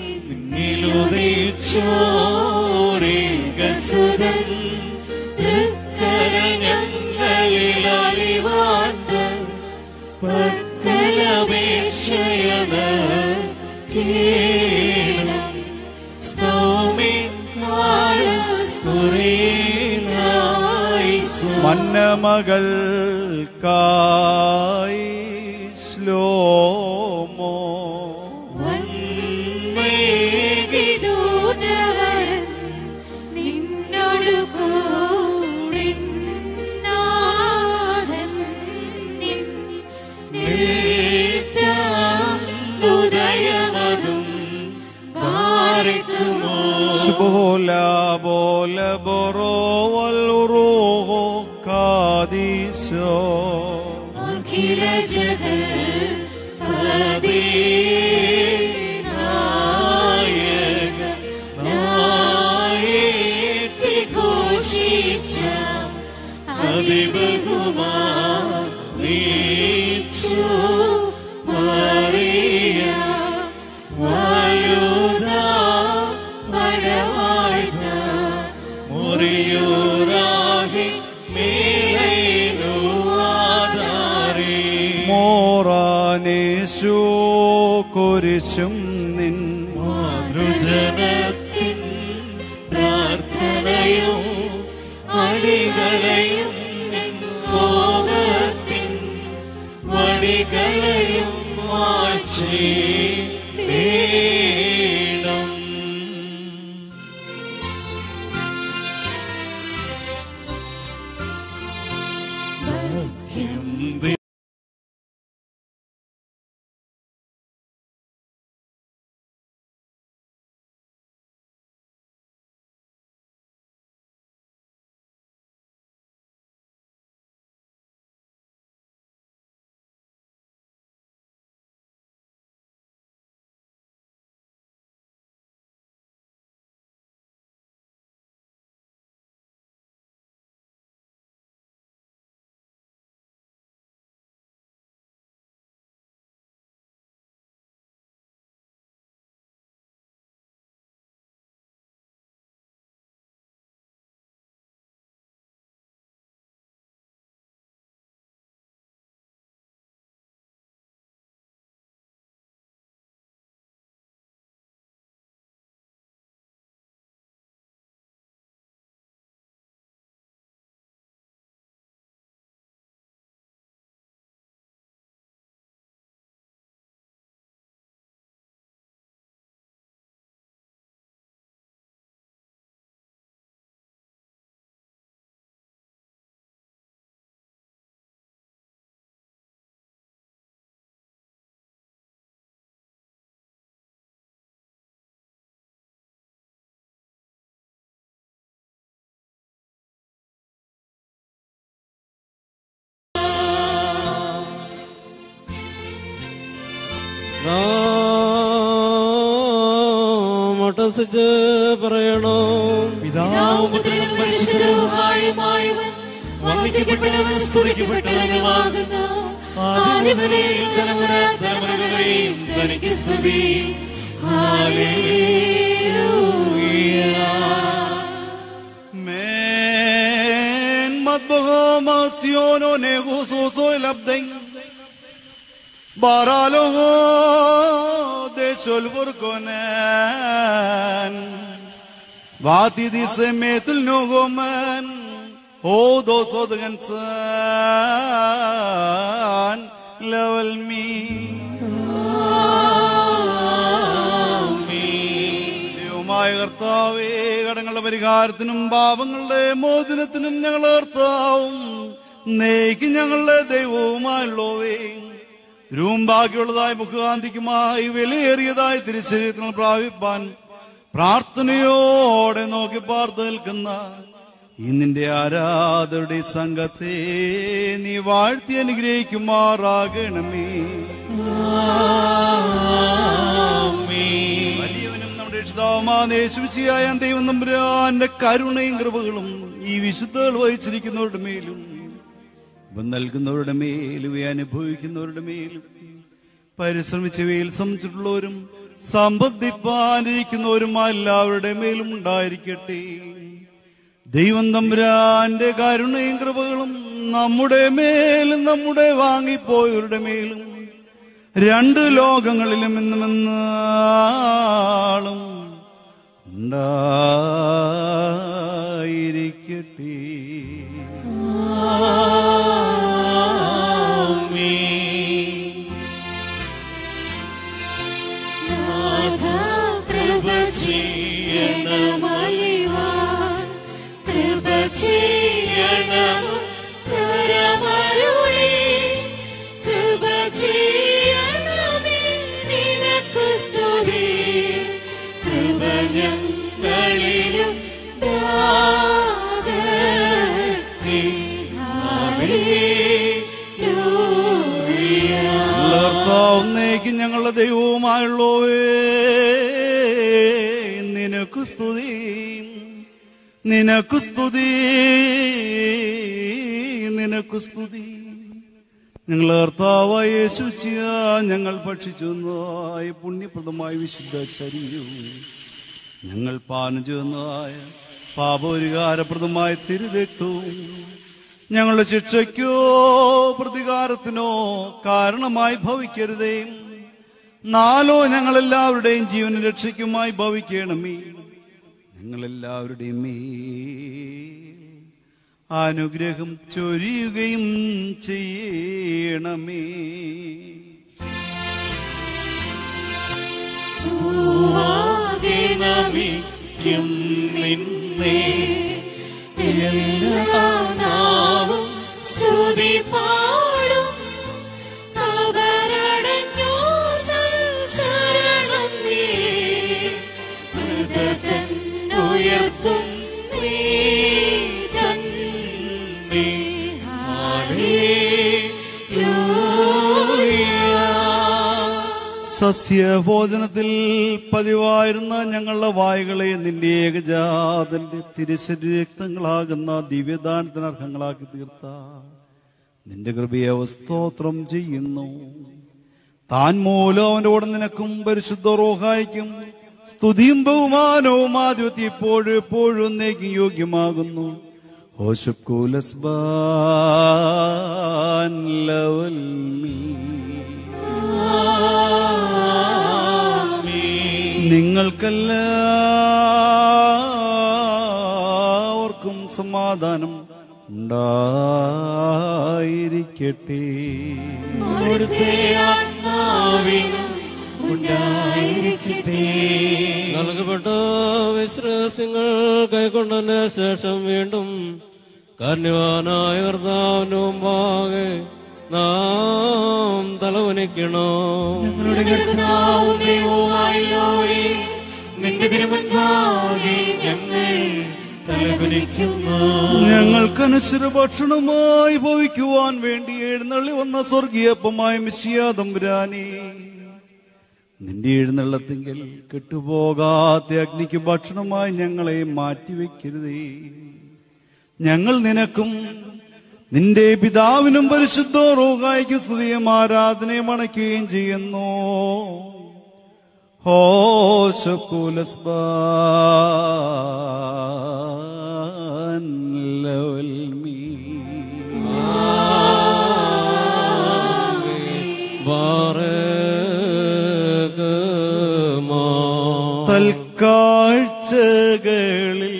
നിലുദിച്ചോരേകസുതൻ തൃക്കര ഞങ്ങളിൽ അലിവാന്തൻ പക്കലപേക്ഷയണ് കേണം സ്തോമേ കാലസ്കുറേനായിസു മന്നമകൾ കായി ശ്ലോമോ വന്മേകിദൂതവരൻ നിന്നോടു കൂടിനാഥൻ നിൻ നിൽത്താനുദയമതും പാർക്കുമോ ബോല ബോല ബൊറോ അൽ റോഹോ കാദീശോ അഖില ജഗൽ നായക നായേറ്റി ഘോഷിച്ച അതിബഹുമാ നീച്ചു മറിയ വലുത പടവാഴ്ന്ന മുറിയൂറാകി മേലേനു ആധാരേ മോറാനേശോ കുരിശും നിൻ മാതൃജനത്തിൻ പ്രാർത്ഥനയും അടികളെയും നിൻ കോപത്തിൻ വടികളെയും മാറ്റി നാം അട്ടസിച്ച് പറയണോ പിതാവും പുത്രനും പരിശുദ്ധവുമായുമായവൻ വന്ദിക്കപ്പെട്ടവൻ സ്തുതിക്കപ്പെട്ടവനുമാകുന്നു ആദിമുതൽ തലമുറ തലമുറകളെയും തനിക്ക് സ്തുതി Men matbohamasiono negusoso el abden. Baralogo de solburkonen. Vati dise metul nogomen. O dosod gansan. Level me. ദൈവമായ കർത്താവേ കടങ്ങളുടെ പരിഹാരത്തിനും പാപങ്ങളുടെ മോചനത്തിനും ഞങ്ങൾ കർത്താവും നേക്ക് ഞങ്ങളുടെ ദൈവവുമായുള്ളവേ ധ്രുവും ബാക്കിയുള്ളതായ മുഖകാന്തിക്കുമായി വിലയേറിയതായ തിരിച്ചറിയത്തിൽ പ്രാപിപ്പാൻ പ്രാർത്ഥനയോടെ നോക്കി പാർത്തു നിൽക്കുന്ന ഈ നിന്റെ ആരാധരുടെ സംഘത്തെ നീ വാഴ്ത്തി അനുഗ്രഹിക്കുമാറാകണമേ വലിയവനും നമ്മുടെ രക്ഷിതാവുമാശുചിയായ ദൈവം നമ്പുരാന്റെ കരുണയും കൃപകളും ഈ വിശുദ്ധകൾ വഹിച്ചിരിക്കുന്നവരുടെ മേലും ഇവ നൽകുന്നവരുടെ മേലും ഇവ അനുഭവിക്കുന്നവരുടെ മേലും പരിശ്രമിച്ചവയിൽ ശ്രമിച്ചിട്ടുള്ളവരും സമ്പദ്ധിപ്പാനിരിക്കുന്നവരുമായ എല്ലാവരുടെ മേലും ഉണ്ടായിരിക്കട്ടെ ദൈവം തമ്പുരാന്റെ കരുണയും കൃപകളും നമ്മുടെ മേലും നമ്മുടെ വാങ്ങിപ്പോയവരുടെ മേലും രണ്ട് ലോകങ്ങളിലും എന്നും എന്നാളും ഉണ്ടായിരിക്കട്ടെ കൃപ ചെയ്യണമലിവാൻ കൃപ ചെയ്യണം തരമരുളി കൃപ ചെയ്യണമേ നിനക്ക് സ്തുതി കൃപ ഞങ്ങളിലും ദാകട്ടെ. ഹല്ലേലൂയ. കർത്താവുന്നേക്ക് ഞങ്ങളുടെ ദൈവവുമായുള്ളവേ നിനക്ക് സ്തുതി നിനക്ക് സ്തുതി നിനക്ക് സ്തുതി ഞങ്ങൾ കർത്താവായ യേശുച്ചിയ ഞങ്ങൾ ഭക്ഷിച്ചതായ പുണ്യപ്രദമായ വിശുദ്ധ ശരീരവും ഞങ്ങൾ പാനം ചെയ്യുന്നതായ പാപപരിഹാരപ്രദമായ തിരുരക്തവും ഞങ്ങളുടെ ശിക്ഷയ്ക്കോ പ്രതികാരത്തിനോ കാരണമായി ഭവിക്കരുതേ നാലോ ഞങ്ങളെല്ലാവരുടെയും ജീവന രക്ഷയ്ക്കുമായി ഭവിക്കണമേ ഞങ്ങളെല്ലാവരുടെയും മേൽ അനുഗ്രഹം ചൊരിയുകയും ചെയ്യണമേ പൂവാകെ നമിക്കും നിന്നെ എല്ലാ നാവും സ്തുതി പാടും കബറടഞ്ഞു നൽ ശരണം നീ മൃതതൻ ഉയർപ്പും നീ തന്നെ ഹല്ലേലൂയ സസ്യഭോജനത്തിൽ പതിവായിരുന്ന ഞങ്ങളുടെ വായുകളെ നിന്റെ ഏകജാതന്റെ തിരുശരീരക്തങ്ങളാകുന്ന ദിവ്യദാനത്തിന് അർഹങ്ങളാക്കി തീർത്ത നിന്റെ കൃപയെ സ്തോത്രം ചെയ്യുന്നു താൻ മൂലം അവന്റെ കൂടെ നിനക്കും പരിശുദ്ധ റോഹായിക്കും സ്തുതിയും ബഹുമാനവും ആധിപത്യം ഇപ്പോഴും എപ്പോഴും എന്നേക്കും യോഗ്യമാകുന്നു ഓശുക്കൂലസ്ബാൻ ലവൽ മീ നിങ്ങൾക്കെല്ലാവർക്കും സമാധാനം ഉണ്ടായിരിക്കട്ടെ അവിടുത്തെ ആത്മാവിനും ഉണ്ടായിരിക്കട്ടെ നൽകപ്പെട്ട വിശ്വാസങ്ങൾ കൈക്കൊണ്ടതിന് ശേഷം വീണ്ടും കാരണവാനായ കർത്താവിന്റെ മുമ്പാകെ നാം തലവനിക്കണോ ഞങ്ങളുടെ കർത്താവും ദൈവവുമായുള്ളോരേ, നിന്റെ തിരുമുൻപാകെ ഞങ്ങൾ തലകുനിക്കുന്നു ഞങ്ങൾക്കനുസര ഭക്ഷണമായി ഭവിക്കുവാൻ വേണ്ടി എഴുന്നള്ളി വന്ന സ്വർഗീയപ്പമായ മിശിയാതമ്പുരാനെ നിന്റെ എഴുന്നള്ളത്തെങ്കിൽ കെട്ടുപോകാത്ത അഗ്നിക്ക് ഭക്ഷണമായി ഞങ്ങളെ മാറ്റിവെക്കരുതേ ഞങ്ങൾ നിനക്കും നിന്റെ പിതാവിനും പരിശുദ്ധ റോഹായിക്ക് സ്തുതിയും ആരാധനയും അണയ്ക്കുകയും ചെയ്യുന്നു ഹോശക്കുലസ്ബാൻ ലവൽ മീ ബാറകമാ തൽക്കാഴ്ചകളിൽ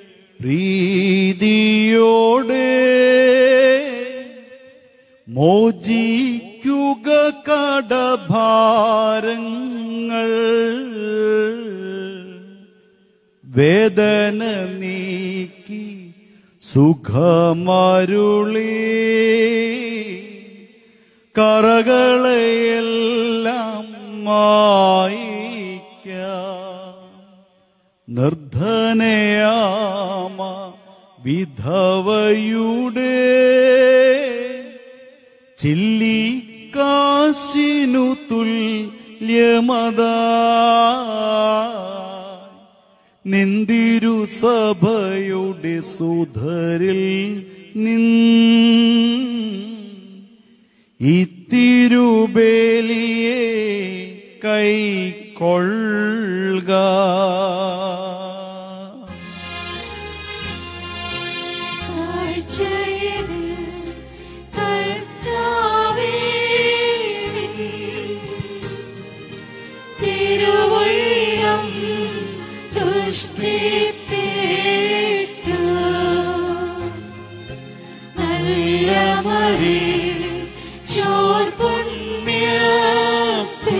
പ്രീതിയോടെ മോചിക്കുക കടഭാരങ്ങൾ വേദന നീക്കി സുഖമരുളി കറകളെയെല്ലാം മായിക്കാം നിർധനയാമ വിധവയുടെ ചില്ലിക്കാശിനു തുല്യമത നിന്തിരു സഭയുടെ സുധരിൽ നിൻ ഇത്തിരുബേലിയെ കൈക്കൊള്ളുക കാഴ്ചയിൽ കർത്താവേ നിൻ തിരുവുള്ളം തുഷ്ടിപ്പെട്ടു നല്ല മറി ചോർ പുണ്യത്തേ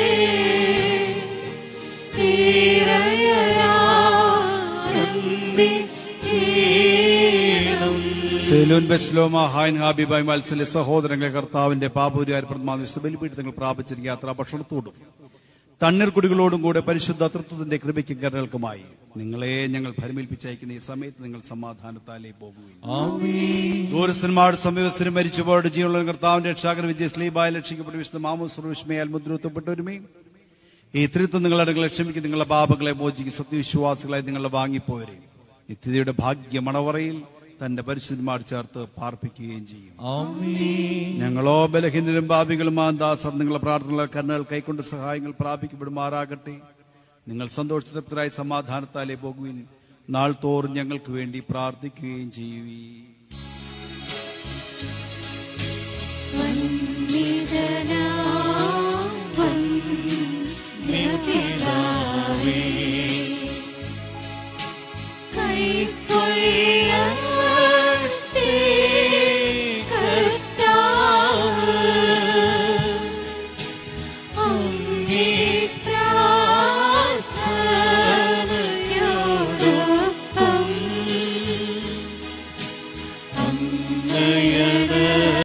തീരയാനന്ദിക്കണം സെലൂൻ ബെസ്ലോമ ഹൈൻ ഹാബിബായ് മത്സല സഹോദരങ്ങളെ കർത്താവിന്റെ പാപൂരിയായ പ്രമാണ ബലിപീഠങ്ങൾ പ്രാപിച്ചിരിക്കുന്ന യാത്രാ ഭക്ഷണത്തോടും തണ്ണീർക്കുടികളോടും കൂടെ പരിശുദ്ധ തൃത്വത്തിന്റെ കൃപയ്ക്കും കരുണകൾക്കുമായി നിങ്ങളെ ഞങ്ങൾ ഭരമേൽപ്പിച്ചയക്കുന്ന ഈ സമയത്ത് നിങ്ങൾ സമാധാനത്താലേ പോകുകയും ദൂരസ്ഥന്മാരുടെ സമീപസ്ഥരും മരിച്ചുപോയുടെ ജീവനുള്ള കർത്താവിന്റെ രക്ഷാകര വിജയ സ്ലീബായ ലക്ഷിക്കപ്പെട്ട വിശുദ്ധ മാമോസ്വരൂഷ്മയാൽ മുദ്രത്വപ്പെട്ടവരുമേ ഈ ത്രിത്വം നിങ്ങളുടെ ക്ഷമിക്കും നിങ്ങളുടെ പാപങ്ങളെ മോചിക്കും സത്യവിശ്വാസികളായി നിങ്ങളെ വാങ്ങിപ്പോവരെ നിത്യതയുടെ ഭാഗ്യ മണവറയിൽ തന്റെ പരിശുദ്ധന്മാർ ചേർത്ത് പാർപ്പിക്കുകയും ചെയ്യും ഞങ്ങളോ ബലഹീനരും പാപികളും ദാസർ നിങ്ങളുടെ പ്രാർത്ഥനകളെ കണ്ണുകൾ കൈക്കൊണ്ട് സഹായങ്ങൾ പ്രാപിക്കപ്പെടുമാറാകട്ടെ നിങ്ങൾ സന്തോഷതൃപ്തരായി സമാധാനത്താലേ പോകുവിൻ നാൾ തോറും ഞങ്ങൾക്ക് വേണ്ടി പ്രാർത്ഥിക്കുകയും ചെയ്യുവീ വന്ദ